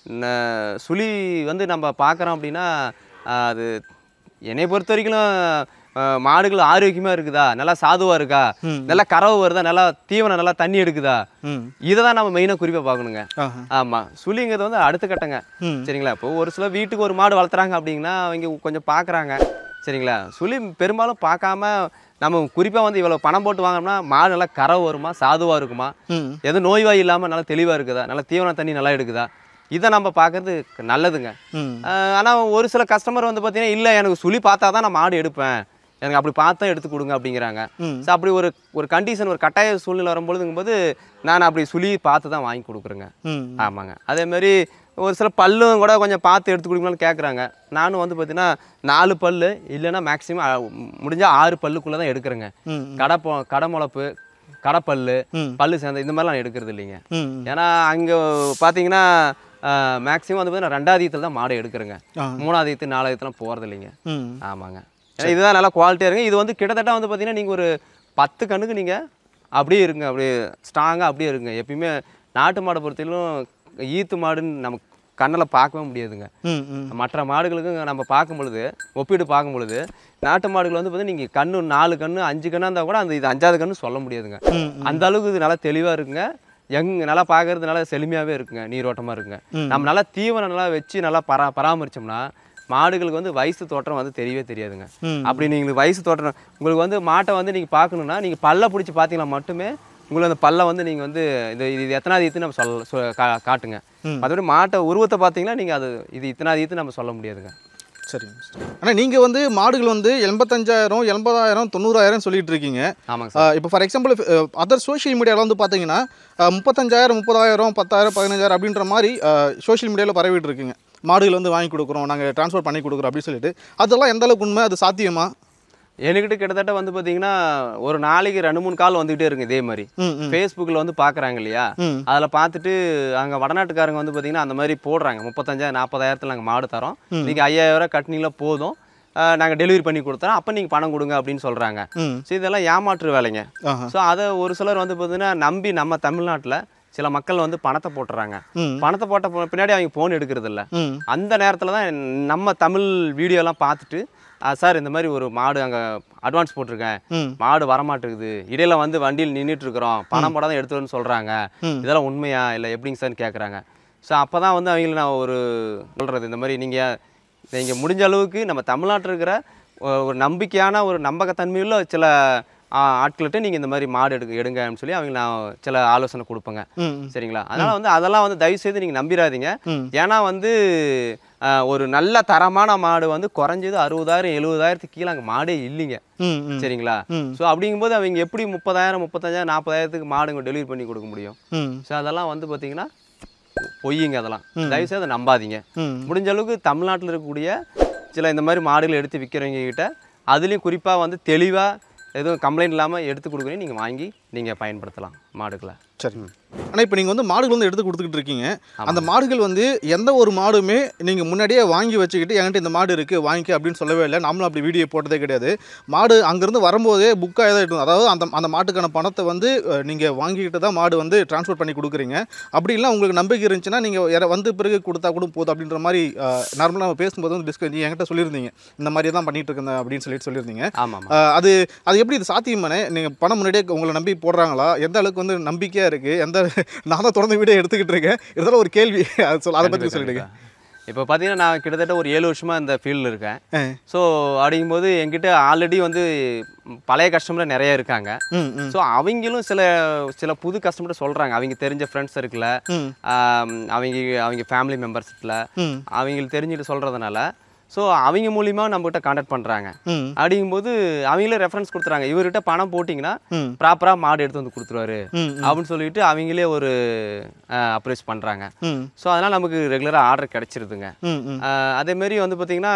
[SPEAKER 1] ந- சுழி வந்து நம்ம பார்க்குறோம் அப்படின்னா ஆஹ் அது என்னை பொறுத்த வரைக்கும் ஆஹ் மாடுகள் ஆரோக்கியமாக இருக்குதா நல்லா சாதுவாக இருக்கா
[SPEAKER 2] ம்.
[SPEAKER 1] நல்லா கறவை வருதா நல்லா தீவனம் நல்லா தண்ணி எடுக்குதா
[SPEAKER 2] ம்
[SPEAKER 1] இதை தான் நம்ம மெயினாக குறிப்பாக பார்க்கணுங்க
[SPEAKER 2] ஆஹா
[SPEAKER 1] ஆமாம் சுழிங்கிறது வந்து அடுத்த கட்டங்க
[SPEAKER 2] ம்
[SPEAKER 1] சரிங்களா இப்போ ஒரு சில வீட்டுக்கு ஒரு மாடு வளர்த்துறாங்க அப்படிங்கன்னா அவங்க கொஞ்சம் பார்க்குறாங்க சரிங்களா சுழி பெரும்பாலும் பார்க்காம நம்ம குறிப்பாக வந்து இவ்வளோ பணம் போட்டு வாங்கினோம்னா மாடு நல்லா கறவை வருமா சாதுவாக இருக்குமா
[SPEAKER 2] ம்
[SPEAKER 1] எதுவும் நோய்வாய் இல்லாமல் நல்லா தெளிவாக இருக்குதா நல்லா தீவன தண்ணி நல்லா எடுக்குதா இதை நம்ம பார்க்கறது நல்லதுங்க
[SPEAKER 2] ம்
[SPEAKER 1] ஆனால் ஒரு சில கஸ்டமர் வந்து பார்த்தீங்கன்னா இல்லை எனக்கு சுழி பார்த்தா தான் நான் மாடு எடுப்பேன் எனக்கு அப்படி பார்த்தா எடுத்து கொடுங்க அப்படிங்கிறாங்க
[SPEAKER 2] ம்
[SPEAKER 1] ஸோ அப்படி ஒரு ஒரு கண்டிஷன் ஒரு கட்டாய சூழ்நிலை வரும்பொழுதுங்கும்போது நான் அப்படி சுழி பார்த்து தான் வாங்கி கொடுக்குறேங்க
[SPEAKER 2] ம்
[SPEAKER 1] ஆமாங்க அதே மாதிரி ஒரு சில பல்லும் கூட கொஞ்சம் பார்த்து எடுத்து கொடுக்கணும்னு கேட்குறாங்க நானும் வந்து பார்த்தீங்கன்னா நாலு பல்லு இல்லைன்னா மேக்ஸிமம் முடிஞ்சால் ஆறு பல்லுக்குள்ளே தான் எடுக்கிறேங்க
[SPEAKER 2] ம்
[SPEAKER 1] கடை பொ கடை முளப்பு கடைப்பல்லு
[SPEAKER 2] ம்
[SPEAKER 1] பல்லு சேர்ந்த இந்த மாதிரிலாம் நான் எடுக்கிறது இல்லைங்க
[SPEAKER 2] ம்
[SPEAKER 1] ஏன்னா அங்கே பார்த்தீங்கன்னா மேக்ஸிமம் வந்து பார்த்தீங்கன்னா ரெண்டாவது தான் மாடு எடுக்கிறேங்க
[SPEAKER 2] ஆ
[SPEAKER 1] மூணாவது ஈத்து நாலாவது ஈத்துலாம் போகிறது இல்லைங்க
[SPEAKER 2] ம்
[SPEAKER 1] ஆமாங்க ஏன்னா இதுதான் நல்லா குவாலிட்டியாக இருக்குங்க இது வந்து கிட்டத்தட்ட வந்து பார்த்தீங்கன்னா நீங்கள் ஒரு பத்து கண்ணுக்கு நீங்கள் அப்படியே இருங்க அப்படியே ஸ்ட்ராங்காக அப்படியே இருங்க எப்பயுமே நாட்டு மாடை பொறுத்தவரையிலும் ஈத்து மாடுன்னு நமக்கு கண்ணில் பார்க்கவே முடியாதுங்க
[SPEAKER 2] ம் ம்
[SPEAKER 1] மற்ற மாடுகளுக்கு நம்ம பார்க்கும் பொழுது ஒப்பிட்டு பார்க்கும் பொழுது நாட்டு மாடுகள் வந்து பார்த்தீங்கன்னா நீங்கள் கண்ணு நாலு கண்ணு அஞ்சு கண்ணாக இருந்தால் கூட அந்த இது அஞ்சாவது கண்ணு சொல்ல முடியாதுங்க
[SPEAKER 2] ம்
[SPEAKER 1] அந்த அளவுக்கு இது நல்லா தெளிவாக இருக்குங்க யங் நல்லா பார்க்கறது நல்லா செழுமையாகவே இருக்குங்க நீரோட்டமாக இருக்குங்க
[SPEAKER 2] ம்.
[SPEAKER 1] நம்ம நல்லா தீவனம் நல்லா வச்சு நல்லா பரா பராமரிச்சோம்னா மாடுகளுக்கு வந்து வயசு தோற்றம் வந்து தெரியவே தெரியாதுங்க
[SPEAKER 2] ம்
[SPEAKER 1] அப்படி நீங்கள் வயசு தோற்றம் உங்களுக்கு வந்து மாட்டை வந்து நீங்கள் பார்க்கணுன்னா நீங்கள் பல்ல பிடிச்சி பார்த்தீங்கன்னா மட்டுமே உங்களுக்கு அந்த பல்லை வந்து நீங்கள் வந்து இது இது எத்தனாவது ஈத்து நம்ம சொல்ல சொ- கா- காட்டுங்க
[SPEAKER 2] ம்.
[SPEAKER 1] மற்றபடி மாட்டை உருவத்தை பார்த்தீங்கன்னா நீங்கள் அது இது இத்தனாவது ஈத்து நம்ம சொல்ல முடியாதுங்க
[SPEAKER 2] சரிங்க ஆனால் நீங்கள் வந்து மாடுகள் வந்து எண்பத்தஞ்சாயிரம் எண்பதாயிரம் தொண்ணூறாயிரம் சொல்லிட்டு இருக்கீங்க
[SPEAKER 1] ஆமாங்க சார்
[SPEAKER 2] இப்போ ஃபார் எக்ஸாம்பிள் அதர் சோஷியல் மீடியாவில் வந்து பார்த்தீங்கன்னா அஹ், முப்பத்தஞ்சாயிரம் முப்பதாயிரம் பத்தாயிரம் பதினஞ்சாயிரம் அப்படின்ற மாதிரி சோஷியல் மீடியாவில் பரவிட்டு இருக்குங்க மாடுகள் வந்து வாங்கி கொடுக்குறோம் நாங்கள் ட்ரான்ஸ்ஃபர் பண்ணி கொடுக்குறோம் அப்படின்னு சொல்லிட்டு அதெல்லாம் எந்த அளவுக்கு உண்மை அது சாத்தியமா
[SPEAKER 1] என்கிட்ட கிட்டத்தட்ட வந்து பார்த்தீங்கன்னா ஒரு நாளைக்கு ரெண்டு மூணு கால் வந்துகிட்டே இருக்கு இதே மாதிரி
[SPEAKER 2] ம் ம்
[SPEAKER 1] ஃபேஸ்புக்கில் வந்து பார்க்குறாங்க இல்லையா
[SPEAKER 2] ம்
[SPEAKER 1] அதில் பார்த்துட்டு அங்கே வடநாட்டுக்காரங்க வந்து பார்த்தீங்கன்னா அந்த மாதிரி போடுறாங்க முப்பத்தஞ்சாயிரம் நாற்பதாயிரத்தில் நாங்கள் மாடு தரோம் நீங்கள் ஐயாயிரம் கட்டினீங்களா போதும் நாங்கள் டெலிவரி பண்ணி கொடுத்துறோம் அப்போ நீங்கள் பணம் கொடுங்க அப்படின்னு சொல்கிறாங்க
[SPEAKER 2] ம்
[SPEAKER 1] ஸோ இதெல்லாம் ஏமாற்று வேலைங்க
[SPEAKER 2] ஆஹா
[SPEAKER 1] ஸோ அதை ஒரு சிலர் வந்து பார்த்தீங்கன்னா நம்பி நம்ம தமிழ்நாட்டில் சில மக்கள் வந்து பணத்தை போட்டுறாங்க
[SPEAKER 2] ம்
[SPEAKER 1] பணத்தை போட்ட பி- பின்னாடி அவங்க ஃபோன் எடுக்கிறது இல்ல
[SPEAKER 2] ம்
[SPEAKER 1] அந்த நேரத்தில் தான் நம்ம தமிழ் வீடியோலாம் பார்த்துட்டு "ஆ, சார் இந்த மாதிரி ஒரு மாடு அங்கே அட்வான்ஸ் போட்டிருக்கேன்
[SPEAKER 2] ம்
[SPEAKER 1] மாடு வரமாட்டேங்குது இடையில வந்து வண்டியில் நின்றுட்டு இருக்கிறோம் பணம் போடாத எடுத்து வரணும்னு சொல்கிறாங்க
[SPEAKER 2] ம்.
[SPEAKER 1] இதெல்லாம் உண்மையா இல்லை எப்படிங்க சார்னு கேட்குறாங்க ஸோ அப்போ தான் வந்து அவங்கள நான் ஒரு சொல்கிறது இந்த மாதிரி நீங்கள் நீங்கள் முடிஞ்ச அளவுக்கு நம்ம தமிழ்நாட்டில் இருக்கிற ஒ- ஒரு நம்பிக்கையான ஒரு நம்பகத்தன்மையுள்ள சில ஆ, ஆட்கள்கிட்ட நீங்கள் இந்த மாதிரி மாடு எடுக்க எடுங்கன்னு சொல்லி அவங்க நான் சில ஆலோசனை கொடுப்பேங்க
[SPEAKER 2] ம்
[SPEAKER 1] சரிங்களா அதனால் வந்து அதெல்லாம் வந்து தயவு செய்து நீங்கள் நம்பிடாதீங்க
[SPEAKER 2] ம்
[SPEAKER 1] ஏன்னா வந்து ஆ, ஒரு நல்ல தரமான மாடு வந்து குறைஞ்சது அறுபதாயிரம் எழுபதாயிரத்துக்கு கீழே அங்கே மாடே இல்லைங்க
[SPEAKER 2] ம் ம்
[SPEAKER 1] சரிங்களா
[SPEAKER 2] ம்
[SPEAKER 1] ஸோ அப்படிங்கும்போது அவங்க எப்படி முப்பதாயிரம் முப்பத்தஞ்சாயிரம் நாற்பதாயிரத்துக்கு மாடுங்க டெலிவரி பண்ணி கொடுக்க முடியும்
[SPEAKER 2] ம்
[SPEAKER 1] ஸோ அதெல்லாம் வந்து பார்த்தீங்கன்னா பொய்யுங்க அதெல்லாம் தயவுசெய்து அதை நம்பாதீங்க
[SPEAKER 2] ம்
[SPEAKER 1] முடிஞ்ச அளவுக்கு தமிழ்நாட்டில் இருக்கக்கூடிய சில இந்த மாதிரி மாடுகள் எடுத்து விற்கிறவங்க கிட்ட அதுலேயும் குறிப்பாக வந்து தெளிவாக எதுவும் கம்ப்ளைண்ட் இல்லாமல் எடுத்து கொடுக்குறீங்க நீங்கள் வாங்கி நீங்கள் பயன்படுத்தலாம் மாடுகளை
[SPEAKER 2] சரி ஆனால் இப்போ நீங்கள் வந்து மாடுகள் வந்து எடுத்து கொடுத்துக்கிட்டு இருக்கீங்க அந்த மாடுகள் வந்து எந்த ஒரு மாடுமே நீங்கள் முன்னாடியே வாங்கி வச்சுக்கிட்டு என்கிட்ட இந்த மாடு இருக்குது வாங்கிக்க அப்படின்னு சொல்லவே இல்லை நம்மளும் அப்படி வீடியோ போட்டதே கிடையாது மாடு அங்கேருந்து வரும்போதே புக்காக தான் இருக்கும் அதாவது அந்த அந்த மாட்டுக்கான பணத்தை வந்து நீங்கள் வாங்கிக்கிட்டு தான் மாடு வந்து ட்ரான்ஸ்ஃபர் பண்ணி கொடுக்குறீங்க அப்படி இல்லை உங்களுக்கு நம்பிக்கை இருந்துச்சுன்னா நீங்கள் வந்து பிறகு கொடுத்தா கூட போதும் அப்படின்ற மாதிரி நார்மலாக நம்ம பேசும்போது வந்து டிஸ்கஸ் என்கிட்ட சொல்லியிருந்தீங்க இந்த மாதிரி தான் பண்ணிட்டு இருக்கேன் அப்படின்னு சொல்லிட்டு சொல்லியிருந்தீங்க
[SPEAKER 1] ஆமாம்
[SPEAKER 2] ஆஹ் அது அது எப்படி இது சாத்தியமானே நீங்கள் பணம் முன்னாடியே உங்களை நம்பி போடுறாங்களா எந்த அளவுக்கு வந்து நம்பிக்கையாக இருக்குது எந்த நான் தான் தொடர்ந்து வீடியோ எடுத்துக்கிட்டு இருக்கேன் இதெல்லாம் ஒரு கேள்வி அது சொல் அதை பற்றி சொல்லிடுங்க
[SPEAKER 1] இப்போ பார்த்தீங்கன்னா நான் கிட்டத்தட்ட ஒரு ஏழு வருஷமாக இந்த ஃபீல்டில் இருக்கேன்
[SPEAKER 2] ஆ.
[SPEAKER 1] ஸோ அப்படிங்கும்போது என்கிட்ட ஆல்ரெடி வந்து பழைய கஸ்டமர் நிறைய இருக்காங்க
[SPEAKER 2] ம் ம்
[SPEAKER 1] ஸோ அவங்களும் சில சில புது கஸ்டமர் சொல்கிறாங்க அவங்க தெரிஞ்ச ஃப்ரெண்ட்ஸ் இருக்குல்ல
[SPEAKER 2] ம்
[SPEAKER 1] ஆம், அவங்க அவங்க ஃபேமிலி மெம்பர்ஸ்ல
[SPEAKER 2] ம்
[SPEAKER 1] அவங்களுக்கு தெரிஞ்சுட்டு சொல்கிறதுனால ஸோ அவங்க மூலிமா நம்மகிட்ட காண்டாக்ட் பண்ணுறாங்க
[SPEAKER 2] ம்
[SPEAKER 1] அப்படிங்கும்போது அவங்களே ரெஃபரன்ஸ் கொடுத்துறாங்க இவர்கிட்ட பணம் போட்டிங்கன்னா
[SPEAKER 2] ம்
[SPEAKER 1] ப்ராப்பராக மாடு எடுத்து வந்து கொடுத்துருவாரு
[SPEAKER 2] ம்
[SPEAKER 1] அப்படின்னு சொல்லிட்டு அவங்களே ஒரு அப்ரோச் பண்ணுறாங்க
[SPEAKER 2] ம்
[SPEAKER 1] ஸோ அதனால் நமக்கு ரெகுலராக ஆர்டர் கிடச்சிருதுங்க
[SPEAKER 2] ம் ம்
[SPEAKER 1] அதேமாரி வந்து பார்த்திங்கன்னா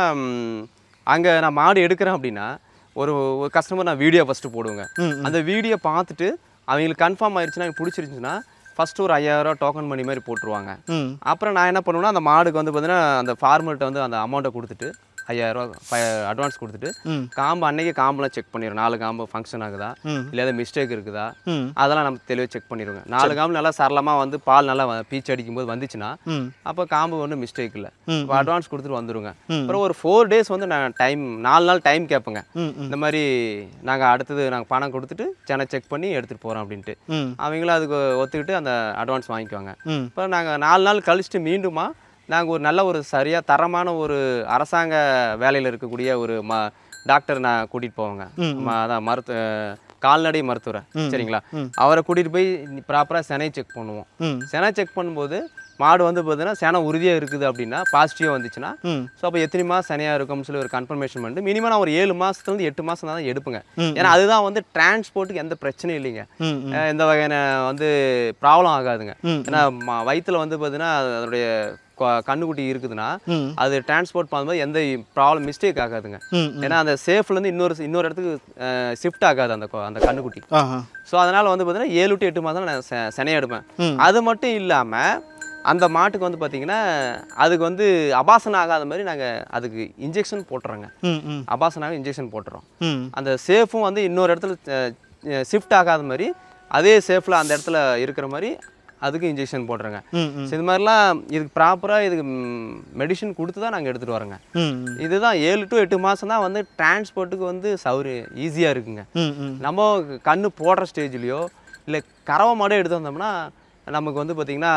[SPEAKER 1] அங்கே நான் மாடு எடுக்கிறேன் அப்படின்னா ஒரு ஒரு கஸ்டமர் நான் வீடியோ ஃபஸ்ட்டு போடுவேங்க
[SPEAKER 2] ம்
[SPEAKER 1] அந்த வீடியோ பார்த்துட்டு அவங்களுக்கு கன்ஃபார்ம் ஆயிடுச்சுன்னா எனக்கு பிடிச்சிருந்துச்சுன்னா ஃபஸ்ட்டு ஒரு ஐயாயிரம் டோக்கன் மணி மாதிரி போட்டுருவாங்க
[SPEAKER 2] ம்
[SPEAKER 1] அப்புறம் நான் என்ன பண்ணுவேன்னா அந்த மாடுக்கு வந்து பார்த்தீங்கன்னா அந்த ஃபார்மர்கிட்ட வந்து அந்த அமௌண்ட்டை கொடுத்துட்டு ஐயாயிரரூவா அட்வான்ஸ் கொடுத்துட்டு
[SPEAKER 2] ம்
[SPEAKER 1] காம்பு அன்னைக்கு காம்பெலாம் செக் பண்ணிடுவோம் நாலு காம்பு ஃபங்க்ஷன் ஆகுதா
[SPEAKER 2] ம்
[SPEAKER 1] இல்லை ஏதாவது மிஸ்டேக் இருக்குதா
[SPEAKER 2] ம்
[SPEAKER 1] அதெல்லாம் நம்ம தெளிவாக செக் பண்ணிடுவோங்க நாலு காம்பு நல்லா சரளமாக வந்து பால் நல்லா வ- பீச்சு அடிக்கும்போது வந்துச்சுன்னா
[SPEAKER 2] ம்
[SPEAKER 1] அப்போ காம்பு ஒன்றும் மிஸ்டேக் இல்லை
[SPEAKER 2] ம்.
[SPEAKER 1] இப்போ அட்வான்ஸ் கொடுத்துட்டு வந்துருங்க
[SPEAKER 2] ம்.
[SPEAKER 1] அப்புறம் ஒரு ஃபோர் டேஸ் வந்து நான் டைம் நாலு நாள் டைம் கேட்பேங்க
[SPEAKER 2] ம் ம்
[SPEAKER 1] இந்த மாதிரி நாங்கள் அடுத்தது நாங்கள் பணம் கொடுத்துட்டு சென்னை செக் பண்ணி எடுத்துகிட்டு போகிறோம் அப்படின்ட்டு
[SPEAKER 2] ம்
[SPEAKER 1] அவங்களும் அதுக்கு ஒத்துக்கிட்டு அந்த அட்வான்ஸ் வாங்கிக்குவாங்க
[SPEAKER 2] ம்
[SPEAKER 1] இப்போ நாங்கள் நாலு நாள் கழிச்சுட்டு மீண்டுமா நாங்கள் ஒரு நல்ல ஒரு சரியாக தரமான ஒரு அரசாங்க வேலையில் இருக்கக்கூடிய ஒரு ம டாக்டர் நான் கூட்டிகிட்டு போவேங்க
[SPEAKER 2] ம்,
[SPEAKER 1] ம- அதான் மருத்துவ கால்நடை மருத்துவரை
[SPEAKER 2] ம்,
[SPEAKER 1] சரிங்களா
[SPEAKER 2] ம்.
[SPEAKER 1] அவரை கூட்டிகிட்டு போய் ப்ராப்பராக செனை செக் பண்ணுவோம்
[SPEAKER 2] ம்
[SPEAKER 1] செனை செக் பண்ணும்போது மாடு வந்து பார்த்தீங்கன்னா செனை உறுதியாக இருக்குது அப்படின்னா பாசிட்டிவாக வந்துச்சுன்னா
[SPEAKER 2] ம்
[SPEAKER 1] ஸோ அப்போ எத்தனை மாதம் சனியாக இருக்கும்னு சொல்லி ஒரு கன்ஃபர்மேஷன் பண்ணிட்டு மினிமம் நான் ஒரு ஏழு மாதத்துலேருந்து எட்டு மாதம் தான் எடுப்புங்க
[SPEAKER 2] ம்,
[SPEAKER 1] ஏன்னா அதுதான் வந்து டிரான்ஸ்போர்ட்டுக்கு எந்த பிரச்சனையும் இல்லைங்க
[SPEAKER 2] ம் ம்
[SPEAKER 1] அஹ் எந்த வகையான வந்து ப்ராப்ளம் ஆகாதுங்க
[SPEAKER 2] ம்
[SPEAKER 1] ஏன்னா ம- வயித்துல வந்து பார்த்தீங்கன்னா அதனுடைய கொ- கண்ணுக்குட்டி இருக்குதுன்னா
[SPEAKER 2] ம்
[SPEAKER 1] அது டிரான்ஸ்போர்ட் பண்ணும்போது எந்த ப்ராப்ளம் மிஸ்டேக் ஆகாதுங்க
[SPEAKER 2] ம் ம்
[SPEAKER 1] ஏன்னா அந்த சேஃப்லேருந்து இன்னொரு இன்னொரு இடத்துக்கு ஷிஃப்ட் ஆகாது அந்த கொ- அந்த கண்ணுக்குட்டி
[SPEAKER 2] ஆஹா
[SPEAKER 1] ஸோ அதனால் வந்து பார்த்தீங்கன்னா ஏழு டு எட்டு மாதம் நான் செ- செனையை எடுப்பேன்
[SPEAKER 2] ம்.
[SPEAKER 1] அது மட்டும் இல்லாமல் அந்த மாட்டுக்கு வந்து பார்த்தீங்கன்னா அதுக்கு வந்து அபாசனம் ஆகாத மாதிரி நாங்கள் அதுக்கு இன்ஜெக்ஷன் போட்டுறோங்க
[SPEAKER 2] ம் ம்
[SPEAKER 1] அபாசனாக இன்ஜெக்ஷன் போட்டுறோம்
[SPEAKER 2] ம்
[SPEAKER 1] அந்த சேஃபும் வந்து இன்னொரு இடத்துல ஷிஃப்ட் ஆகாத மாதிரி அதே சேஃபில் அந்த இடத்துல இருக்கிற மாதிரி அதுக்கு இன்ஜெக்ஷன் போடுறோங்க
[SPEAKER 2] ம் ம்
[SPEAKER 1] ஸோ இது மாதிரிலாம் இதுக்கு ப்ராப்பராக இதுக்கு மெடிஷன் கொடுத்து தான் நாங்கள் எடுத்துகிட்டு வரோங்க
[SPEAKER 2] ம்
[SPEAKER 1] இதுதான் ஏழு டு எட்டு மாதம் தான் வந்து டிரான்ஸ்போர்ட்டுக்கு வந்து சௌரிய ஈஸியாக இருக்குங்க
[SPEAKER 2] ம் ம்
[SPEAKER 1] நம்ம கண்ணு போடுற ஸ்டேஜ்லேயோ இல்லை கறவை மாடே எடுத்து வந்தோம்னா நமக்கு வந்து பார்த்திங்கன்னா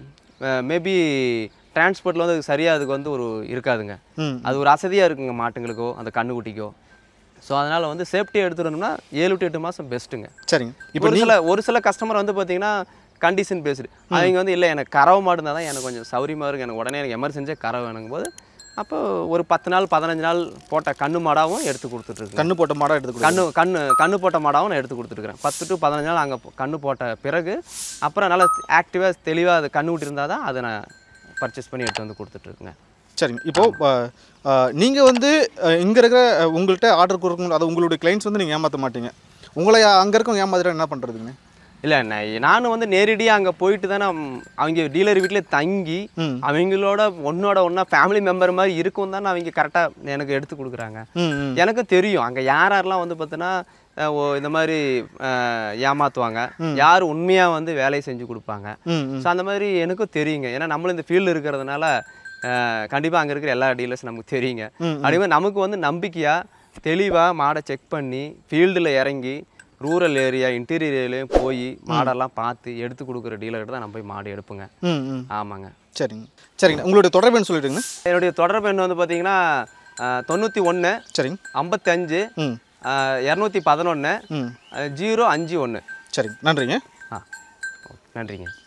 [SPEAKER 1] மேபி டிரான்ஸ்போர்ட்டில் வந்து சரியாக அதுக்கு வந்து ஒரு இருக்காதுங்க
[SPEAKER 2] ம்
[SPEAKER 1] அது ஒரு அசதியாக இருக்குங்க மாட்டுங்களுக்கோ அந்த கண்ணுக்குட்டிக்கோ ஸோ அதனால் வந்து சேஃப்டியாக எடுத்துட்டோம்னா ஏழு டு எட்டு மாதம் பெஸ்ட்டுங்க
[SPEAKER 2] சரிங்க இப்போ
[SPEAKER 1] ஒரு சில ஒரு சில கஸ்டமர் வந்து பார்த்தீங்கன்னா கண்டிஷன் பேஸ்டு அவங்க வந்து இல்லை எனக்கு கறவை மாடு இருந்தால் தான் எனக்கு கொஞ்சம் சௌரியமாக இருக்குது எனக்கு உடனே எனக்கு எமர்ஜென்சியாக கறவை வேணுங்கும் போது அப்போ ஒரு பத்து நாள் பதினஞ்சு நாள் போட்ட கண்ணு மாடாகவும் எடுத்து கொடுத்துட்ருக்கேன்
[SPEAKER 2] கண்ணு போட்ட மாடா எடுத்துக்கொடு
[SPEAKER 1] கண்ணு கண்ணு கண்ணு போட்ட மாடாகவும் நான் எடுத்து கொடுத்துருக்குறேன் பத்து டு பதினஞ்சு நாள் அங்கே கண்ணு போட்ட பிறகு அப்புறம் நல்லா ஆக்டிவாக தெளிவாக அது கண்ணு விட்டு இருந்தால் தான் அதை நான் பர்ச்சேஸ் பண்ணி எடுத்து வந்து கொடுத்துட்ருக்குங்க
[SPEAKER 2] சரிங்க இப்போ நீங்கள் வந்து அஹ், இங்க இருக்கிற அஹ், உங்கள்கிட்ட ஆர்டர் கொடுக்கணும் அது உங்களுடைய கிளைண்ட்ஸ் வந்து நீங்கள் ஏமாற்ற மாட்டீங்க உங்களை அங்கே இருக்கவங்க ஏமாத்துறா என்ன பண்ணுறதுங்க
[SPEAKER 1] இல்லை நான் நானும் வந்து நேரடியாக அங்கே போயிட்டு தானே அவங்க டீலர் வீட்டில் தங்கி
[SPEAKER 2] ம்
[SPEAKER 1] அவங்களோட ஒன்னோட ஒன்றா ஃபேமிலி மெம்பர் மாதிரி இருக்கும் தானே அவங்க கரெக்டாக எனக்கு எடுத்து கொடுக்குறாங்க
[SPEAKER 2] ம் ம்
[SPEAKER 1] எனக்கு தெரியும் அங்கே யார் யாரெல்லாம் வந்து பார்த்தோன்னா ஓ இந்த மாதிரி அஹ், ஏமாத்துவாங்க யார் உண்மையாக வந்து வேலையை செஞ்சு கொடுப்பாங்க
[SPEAKER 2] ம் ம்
[SPEAKER 1] ஸோ அந்த மாதிரி எனக்கும் தெரியுங்க ஏன்னா நம்மளும் இந்த ஃபீல்டு இருக்கிறதுனால கண்டிப்பாக அங்கே இருக்கிற எல்லா டீலர்ஸ் நமக்கு தெரியுங்க
[SPEAKER 2] ம்,
[SPEAKER 1] அதே மாதிரி நமக்கு வந்து நம்பிக்கையாக தெளிவாக மாடை செக் பண்ணி ஃபீல்டில் இறங்கி ரூரல் ஏரியா இன்டீரியர் ஏரியாலையும் போய் மாடெல்லாம் பார்த்து எடுத்து கொடுக்குற டீலர்கிட்ட தான் நான் போய் மாடு எடுப்புங்க
[SPEAKER 2] ம் ம்
[SPEAKER 1] ஆமாங்க
[SPEAKER 2] சரிங்க சரிங்க உங்களுடைய தொடர்பு என்ன சொல்லிடுங்க
[SPEAKER 1] என்னுடைய தொடர்பு எண் வந்து பார்த்தீங்கன்னா தொண்ணூற்றி ஒன்று
[SPEAKER 2] சரிங்க
[SPEAKER 1] ஐம்பத்தஞ்சு
[SPEAKER 2] ம்
[SPEAKER 1] இரநூத்தி பதினொன்று
[SPEAKER 2] ம்
[SPEAKER 1] ஜீரோ அஞ்சு ஒன்று
[SPEAKER 2] சரிங்க நன்றிங்க
[SPEAKER 1] ஆ நன்றிங்க